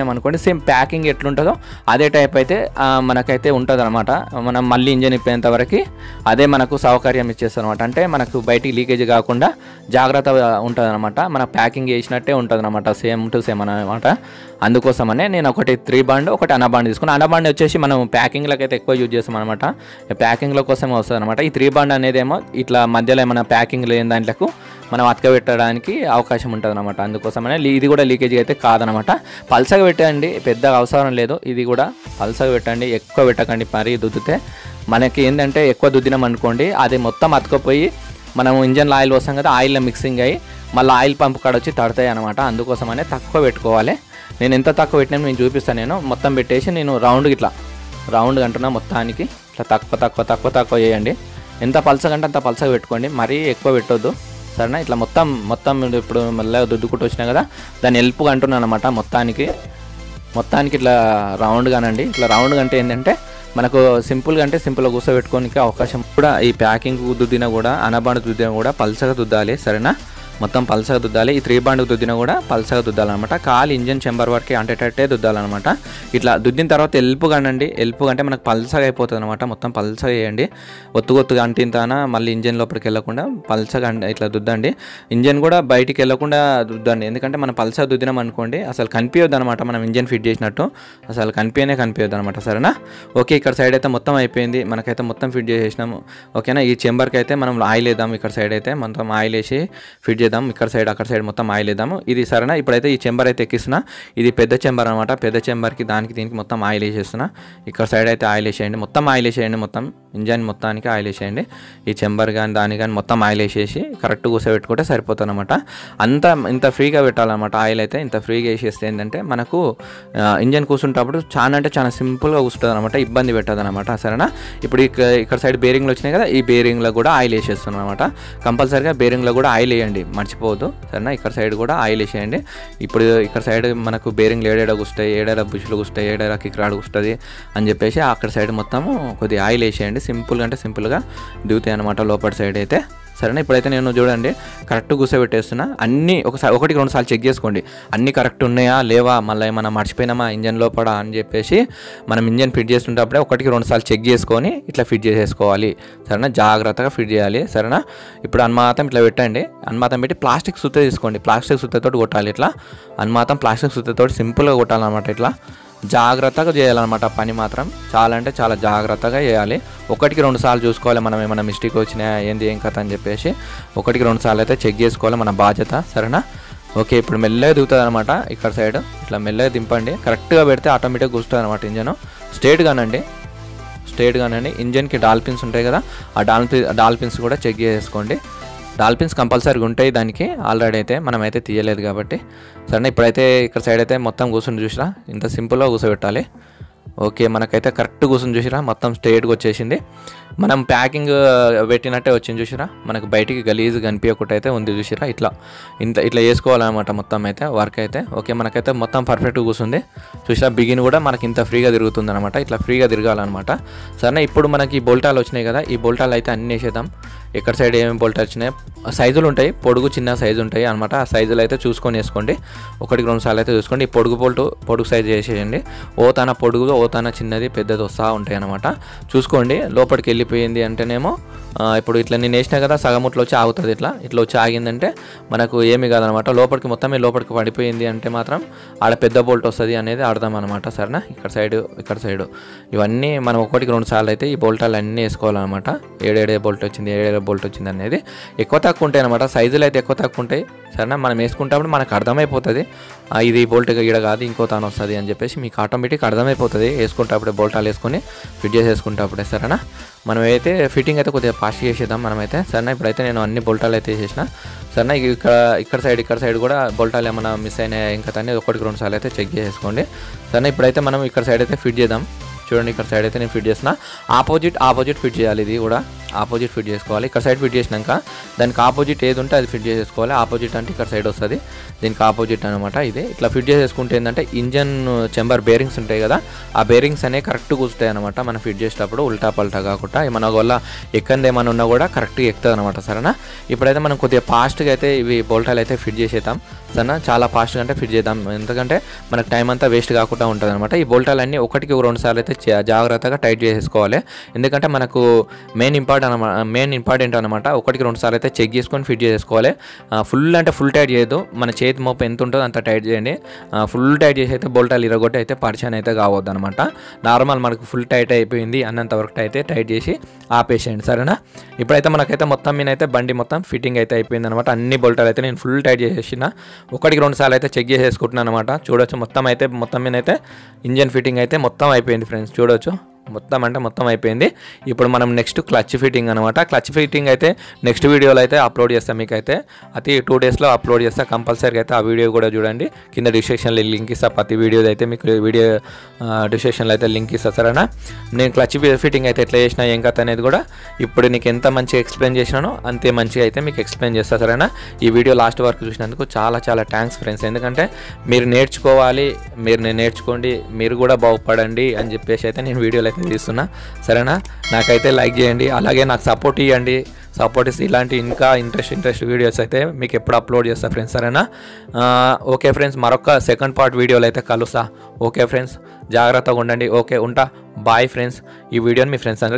Speaker 1: సేమ్ ప్యాకింగ్ ఎట్లుంటుందో అదే టైప్ అయితే ఆ, మనకైతే ఉంటుంది అనమాట మనం మళ్ళీ ఇంజన్ ఇప్పేంత వరకు అదే మనకు సౌకర్యం ఇచ్చేస్తుంది అనమాట అంటే మనకు బయటికి లీకేజ్ కాకుండా జాగ్రత్తగా ఉంటుంది అనమాట మన ప్యాకింగ్ చేసినట్టే ఉంటుంది అనమాట సేమ్ టు సేమ్ అనమాట అందుకోసమనే నేను ఒకటి త్రీ బాండ్ ఒకటి అనబాండ్ తీసుకున్నాను అనబాండ్ వచ్చేసి మనం ప్యాకింగ్లకు అయితే ఎక్కువ యూజ్ చేస్తాం అనమాట ప్యాకింగ్ల కోసమే వస్తుంది అనమాట ఈ త్రీ బాండ్ అనేదేమో ఇట్లా మధ్యలో ఏమైనా ప్యాకింగ్ లేని దాంట్లకు మనం అతకబెట్టడానికి అవకాశం ఉంటుంది అనమాట అందుకోసమనే లీ- ఇది కూడా లీకేజ్ అయితే కాదనమాట పల్సగా పెట్టండి పెద్దగా అవసరం లేదు ఇది కూడా పల్సగా పెట్టండి ఎక్కువ పెట్టకండి మరీ దుద్దితే మనకి ఏంటంటే ఎక్కువ దుద్దినాం అనుకోండి అది మొత్తం అతుకపోయి మనం ఇంజన్లో ఆయిల్ వస్తాం కదా ఆయిల్లో మిక్సింగ్ అయ్యి మళ్ళీ ఆయిల్ పంప్ కాడ వచ్చి తడతాయి అనమాట అందుకోసమనే తక్కువ పెట్టుకోవాలి నేను ఎంత తక్కువ పెట్టినా నేను చూపిస్తాను నేను మొత్తం పెట్టేసి నేను రౌండ్ ఇట్లా రౌండ్ అంటున్నా మొత్తానికి ఇట్లా తక్కువ తక్కువ తక్కువ తక్కువ చేయండి ఎంత పలసగా అంటే అంత పలసగా పెట్టుకోండి మరీ ఎక్కువ పెట్టొద్దు సరేనా ఇట్లా మొత్తం మొత్తం ఇప్పుడు మళ్ళీ దుద్దుకుంటూ వచ్చినా కదా దాన్ని హెల్ప్గా అంటున్నాను అనమాట మొత్తానికి మొత్తానికి ఇట్లా రౌండ్గానండి ఇట్లా రౌండ్గా అంటే ఏంటంటే మనకు సింపుల్గా అంటే సింపుల్గా కూర్చోబెట్టుకోనికి అవకాశం కూడా ఈ ప్యాకింగ్ దుద్దిన కూడా అనబాండ్ దుద్దిన కూడా పల్సగా దుద్దాలి సరేనా మొత్తం పల్సగా దుద్దాలి ఈ త్రీ బాండ్ దుద్దిన కూడా పల్సగా దుద్దాలన్నమాట కాలు ఇంజన్ చెంబర్ వరకు అంటేటట్టే దుద్దాలన్నమాట ఇట్లా దుద్దిన తర్వాత ఎల్పు కానండి ఎల్పు అంటే మనకు పల్సగా అయిపోతుంది అనమాట మొత్తం పల్సగా వేయండి ఒత్తు ఒత్తుగా అంటింతాన మళ్ళీ ఇంజన్ లోపలికి వెళ్ళకుండా పల్సగా అండి ఇట్లా దుద్దండి ఇంజన్ కూడా బయటికి వెళ్ళకుండా దుద్దండి ఎందుకంటే మనం పల్సగా దుద్దినాం అనుకోండి అసలు కనిపించదు అనమాట మనం ఇంజన్ ఫిట్ చేసినట్టు అసలు కనిపించనే కనిపించదు అనమాట సరేనా ఓకే ఇక్కడ సైడ్ అయితే మొత్తం అయిపోయింది మనకైతే మొత్తం ఫిట్ చేసేసినాము ఓకేనా ఈ చెంబర్కి అయితే మనం ఆయిల్ వేద్దాం ఇక్కడ సైడ్ అయితే మొత్తం ఆయిల్ వేసి ఫిట్ చేద్దాం ఇక్కడ సైడ్ అక్కడ సైడ్ మొత్తం ఆయిల్ వేద్దాము ఇది సరేనా ఇప్పుడైతే ఈ చెంబర్ అయితే ఎక్కిస్తున్నా ఇది పెద్ద చెంబర్ అనమాట పెద్ద చెంబర్కి దానికి దీనికి మొత్తం ఆయిల్ వేసేస్తున్నా ఇక్కడ సైడ్ అయితే ఆయిల్ వేసేయండి మొత్తం ఆయిల్ వేసేయండి మొత్తం ఇంజన్ మొత్తానికి ఆయిల్ వేసేయండి ఈ చెంబర్ కానీ దాని కానీ మొత్తం ఆయిల్ వేసేసి కరెక్ట్ కూర్చోబెట్టుకుంటే సరిపోతుంది అనమాట అంత ఇంత ఫ్రీగా పెట్టాలన్నమాట ఆయిల్ అయితే ఇంత ఫ్రీగా వేసేస్తే ఏంటంటే మనకు ఆ, ఇంజన్ కూర్చుంటప్పుడు చాలా అంటే చాలా సింపుల్గా కూర్చుంటుంది అనమాట ఇబ్బంది పెట్టదు అనమాట సరేనా ఇప్పుడు ఇక ఇక్కడ సైడ్ బేరింగ్లు వచ్చినాయి కదా ఈ బేరింగ్లో కూడా ఆయిల్ వేసేస్తున్నాం అనమాట కంపల్సరీగా బేరింగ్లో కూడా ఆయిల్ వేయండి మర్చిపోవద్దు సరేనా ఇక్కడ సైడ్ కూడా ఆయిల్ వేసేయండి ఇప్పుడు ఇక్కడ సైడ్ మనకు బేరింగ్లు ఏడేడ కూస్తాయి ఏడేడ బుషులు కూస్తాయి ఏడేడ కిక్రాడ్ కూస్తుంది అని చెప్పేసి అక్కడ సైడ్ మొత్తం కొద్దిగా ఆయిల్ వేసేయండి సింపుల్గా అంటే సింపుల్గా దిగుతాయి అనమాట లోపల సైడ్ అయితే సరేనా ఇప్పుడైతే నేను చూడండి కరెక్ట్ కూర్చోబెట్టేస్తున్నా అన్నీ ఒకసారి ఒకటికి రెండు సార్లు చెక్ చేసుకోండి అన్నీ కరెక్ట్ ఉన్నాయా లేవా మళ్ళీ ఏమైనా మర్చిపోయినామా ఇంజన్ లోపల అని చెప్పేసి మనం ఇంజన్ ఫిట్ చేస్తుంటప్పుడే ఒకటికి రెండు సార్లు చెక్ చేసుకొని ఇట్లా ఫిట్ చేసేసుకోవాలి సరేనా జాగ్రత్తగా ఫిట్ చేయాలి సరేనా ఇప్పుడు అన్మాతం ఇట్లా పెట్టండి అన్మాతం పెట్టి ప్లాస్టిక్ సుత్త తీసుకోండి ప్లాస్టిక్ సుత్తతోటి కొట్టాలి ఇట్లా అన్మాతం ప్లాస్టిక్ సుత్తతోటి సింపుల్గా కొట్టాలన్నమాట ఇట్లా జాగ్రత్తగా చేయాలన్నమాట ఆ పని మాత్రం చాలా అంటే చాలా జాగ్రత్తగా చేయాలి ఒకటికి రెండు సార్లు చూసుకోవాలి మనం ఏమైనా మిస్టేక్ వచ్చినా ఏంది ఏం కథ అని చెప్పేసి ఒకటికి రెండు సార్లు అయితే చెక్ చేసుకోవాలి మన బాధ్యత సరేనా ఓకే ఇప్పుడు మెల్లగా దిగుతుంది అనమాట ఇక్కడ సైడ్ ఇట్లా మెల్లగా దింపండి కరెక్ట్గా పెడితే ఆటోమేటిక్గా కూర్చుంటుంది అనమాట ఇంజన్ స్ట్రేట్గానండి స్ట్రేట్గానండి ఇంజన్కి డాల్పిన్స్ ఉంటాయి కదా ఆ డాల్పి డాల్పిన్స్ కూడా చెక్ చేసుకోండి డాల్పిన్స్ కంపల్సరీగా ఉంటాయి దానికి ఆల్రెడీ అయితే మనం అయితే తీయలేదు కాబట్టి సరే ఇప్పుడైతే ఇక్కడ సైడ్ అయితే మొత్తం కూర్చుని చూసిరా ఇంత సింపుల్గా కూర్చోబెట్టాలి ఓకే మనకైతే కరెక్ట్ కూర్చొని చూసిరా మొత్తం స్ట్రేట్గా వచ్చేసింది మనం ప్యాకింగ్ పెట్టినట్టే వచ్చింది చూసిరా మనకు బయటికి గలీజ్ కనిపించకుండా అయితే ఉంది చూసిరా ఇట్లా ఇంత ఇట్లా వేసుకోవాలన్నమాట మొత్తం అయితే వర్క్ అయితే ఓకే మనకైతే మొత్తం పర్ఫెక్ట్గా కూర్చుంది చూసిరా బిగిన్ కూడా మనకి ఇంత ఫ్రీగా తిరుగుతుంది అనమాట ఇట్లా ఫ్రీగా తిరగాలన్నమాట సరే ఇప్పుడు మనకి ఈ బోల్టాలు వచ్చినాయి కదా ఈ బోల్టాలు అయితే అన్నీ వేసేద్దాం ఎక్కడ సైడ్ ఏమేమి బోల్టాలు వచ్చినాయి సైజులు ఉంటాయి పొడుగు చిన్న సైజు ఉంటాయి అనమాట ఆ సైజులు అయితే చూసుకొని వేసుకోండి ఒకటికి రెండు సార్లు అయితే చూసుకోండి ఈ పొడుగు బోల్ట్ పొడుగు సైజు వేసేయండి ఓ తన పొడుగు ఓ తన చిన్నది పెద్దది వస్తూ ఉంటాయి అనమాట చూసుకోండి లోపలికి వెళ్ళిపోయింది అంటేనేమో ఆ, ఇప్పుడు ఇట్లా నేను వేసినా కదా సగం ఇట్లా వచ్చి ఆగుతుంది ఇట్లా ఇట్లా వచ్చి ఆగిందంటే మనకు ఏమి కాదనమాట లోపలికి మొత్తమే లోపలికి పడిపోయింది అంటే మాత్రం ఆడ పెద్ద బోల్ట్ వస్తుంది అనేది అర్థం అనమాట సరేనా ఇక్కడ సైడ్ ఇక్కడ సైడ్ ఇవన్నీ మనం ఒకటికి రెండు సార్లు అయితే ఈ బోల్టాలు అన్నీ వేసుకోవాలన్నమాట ఏడేడే బోల్ట్ వచ్చింది ఏడేడే బోల్ట్ వచ్చింది అనేది ఎక్కువ తక్కువ ఉంటాయి అనమాట సైజులు అయితే ఎక్కువ తక్కువ ఉంటాయి సరేనా మనం వేసుకుంటప్పుడు మనకు అర్థమైపోతుంది ఆ, ఇది బోల్ట్ ఈడ కాదు ఇంకో తాను వస్తుంది అని చెప్పేసి మీకు ఆటోమేటిక్ అర్థమైపోతుంది వేసుకుంటప్పుడే బోల్టాలు వేసుకొని ఫిట్ చేసేసుకుంటప్పుడే సరేనా మనం అయితే ఫిట్టింగ్ అయితే కొద్దిగా ఫాస్ట్ చేసేద్దాం మనమైతే సరేనా ఇప్పుడైతే నేను అన్ని బోల్టాలు అయితే వేసేసిన సరేనా ఇక ఇక్కడ ఇక్కడ సైడ్ ఇక్కడ సైడ్ కూడా బోల్టాలు ఏమైనా మిస్ అయినాయి ఇంకా అనేది ఒకటికి రెండు సార్లు అయితే చెక్ చేసుకోండి సరేనా ఇప్పుడైతే మనం ఇక్కడ సైడ్ అయితే ఫిట్ చేద్దాం చూడండి ఇక్కడ సైడ్ అయితే నేను ఫిట్ చేసిన ఆపోజిట్ ఆపోజిట్ ఫిట్ చేయాలి ఇది కూడా ఆపోజిట్ ఫిట్ చేసుకోవాలి ఇక్కడ సైడ్ ఫిట్ చేసినాక దానికి ఆపోజిట్ ఏది ఉంటే అది ఫిట్ చేసేసుకోవాలి ఆపోజిట్ అంటే ఇక్కడ సైడ్ వస్తుంది దీనికి ఆపోజిట్ అనమాట ఇది ఇట్లా ఫిట్ చేసేసుకుంటే ఏంటంటే ఇంజన్ చెంబర్ బేరింగ్స్ ఉంటాయి కదా ఆ బేరింగ్స్ అనేవి కరెక్ట్ కూర్చుంటాయి అనమాట మనం ఫిట్ చేసేటప్పుడు ఉల్టా పల్టా కాకుండా మన వల్ల ఎక్కంది ఏమైనా ఉన్నా కూడా కరెక్ట్గా ఎక్కుతుంది అనమాట సరేనా ఇప్పుడైతే మనం కొద్దిగా ఫాస్ట్గా అయితే ఇవి బోల్టాలు అయితే ఫిట్ చేసేద్దాం సరేనా చాలా ఫాస్ట్గా అంటే ఫిట్ చేద్దాం ఎందుకంటే మనకు టైం అంతా వేస్ట్ కాకుండా ఉంటుంది అనమాట ఈ బోల్టాలు అన్నీ ఒకటికి రెండు సార్లు అయితే జా- జాగ్రత్తగా టైట్ చేసేసుకోవాలి ఎందుకంటే మనకు మెయిన్ ఇంపార్టెంట్ అనమాట మెయిన్ ఇంపార్టెంట్ అనమాట ఒకటికి రెండు సార్లు అయితే చెక్ చేసుకొని ఫిట్ చేసుకోవాలి ఫుల్ అంటే ఫుల్ టైట్ చేయొద్దు మన చేతి మోపు ఎంత ఉంటుందో అంత టైట్ చేయండి ఫుల్ టైట్ చేసి అయితే బోల్టాలు ఇరగొట్టి అయితే పరిచయం అయితే కావద్దు అనమాట నార్మల్ మనకు ఫుల్ టైట్ అయిపోయింది అన్నంత వరకు అయితే టైట్ చేసి ఆపేసేయండి సరేనా ఇప్పుడైతే మనకైతే మొత్తం మీద అయితే బండి మొత్తం ఫిట్టింగ్ అయితే అయిపోయింది అనమాట అన్ని బోల్టాలు అయితే నేను ఫుల్ టైట్ చేసేసిన ఒకటికి రెండు సార్లు అయితే చెక్ చేసేసుకుంటున్నాను అనమాట చూడొచ్చు మొత్తం అయితే మొత్తం మీద అయితే ఇంజన్ ఫిట్టింగ్ అయితే మొత్తం అయిపోయింది ఫ్రెండ్స్ చూడొచ్చు మొత్తం అంటే మొత్తం అయిపోయింది ఇప్పుడు మనం నెక్స్ట్ క్లచ్ ఫిట్టింగ్ అనమాట క్లచ్ ఫిట్టింగ్ అయితే నెక్స్ట్ వీడియోలో అయితే అప్లోడ్ చేస్తాం మీకు అయితే అతి టూ డేస్లో అప్లోడ్ చేస్తా కంపల్సరీగా అయితే ఆ వీడియో కూడా చూడండి కింద డిస్క్రిప్షన్లో లింక్ ఇస్తా ప్రతి వీడియో అయితే మీకు వీడియో డిస్క్రిప్షన్లో అయితే లింక్ ఇస్తా సరేనా నేను క్లచ్ ఫిట్టింగ్ అయితే ఎట్లా చేసినా ఏం కథ అనేది కూడా ఇప్పుడు నీకు ఎంత మంచిగా ఎక్స్ప్లెయిన్ చేసినానో అంతే మంచిగా అయితే మీకు ఎక్స్ప్లెయిన్ చేస్తా సరేనా ఈ వీడియో లాస్ట్ వరకు చూసినందుకు చాలా చాలా థ్యాంక్స్ ఫ్రెండ్స్ ఎందుకంటే మీరు నేర్చుకోవాలి మీరు నేను నేర్చుకోండి మీరు కూడా బాగుపడండి అని చెప్పేసి అయితే నేను వీడియోలు అయితే తీస్తున్నా సరేనా నాకైతే లైక్ చేయండి అలాగే నాకు సపోర్ట్ ఇవ్వండి సపోర్ట్ ఇస్తే ఇలాంటి ఇంకా ఇంట్రెస్ట్ ఇంట్రెస్ట్ వీడియోస్ అయితే మీకు ఎప్పుడు అప్లోడ్ చేస్తా ఫ్రెండ్స్ సరేనా ఆ, ఓకే ఫ్రెండ్స్ మరొక సెకండ్ పార్ట్ వీడియోలో అయితే కలుస్తా ఓకే ఫ్రెండ్స్ జాగ్రత్తగా ఉండండి ఓకే ఉంటా బాయ్ ఫ్రెండ్స్ ఈ వీడియోని మీ ఫ్రెండ్స్ అందరూ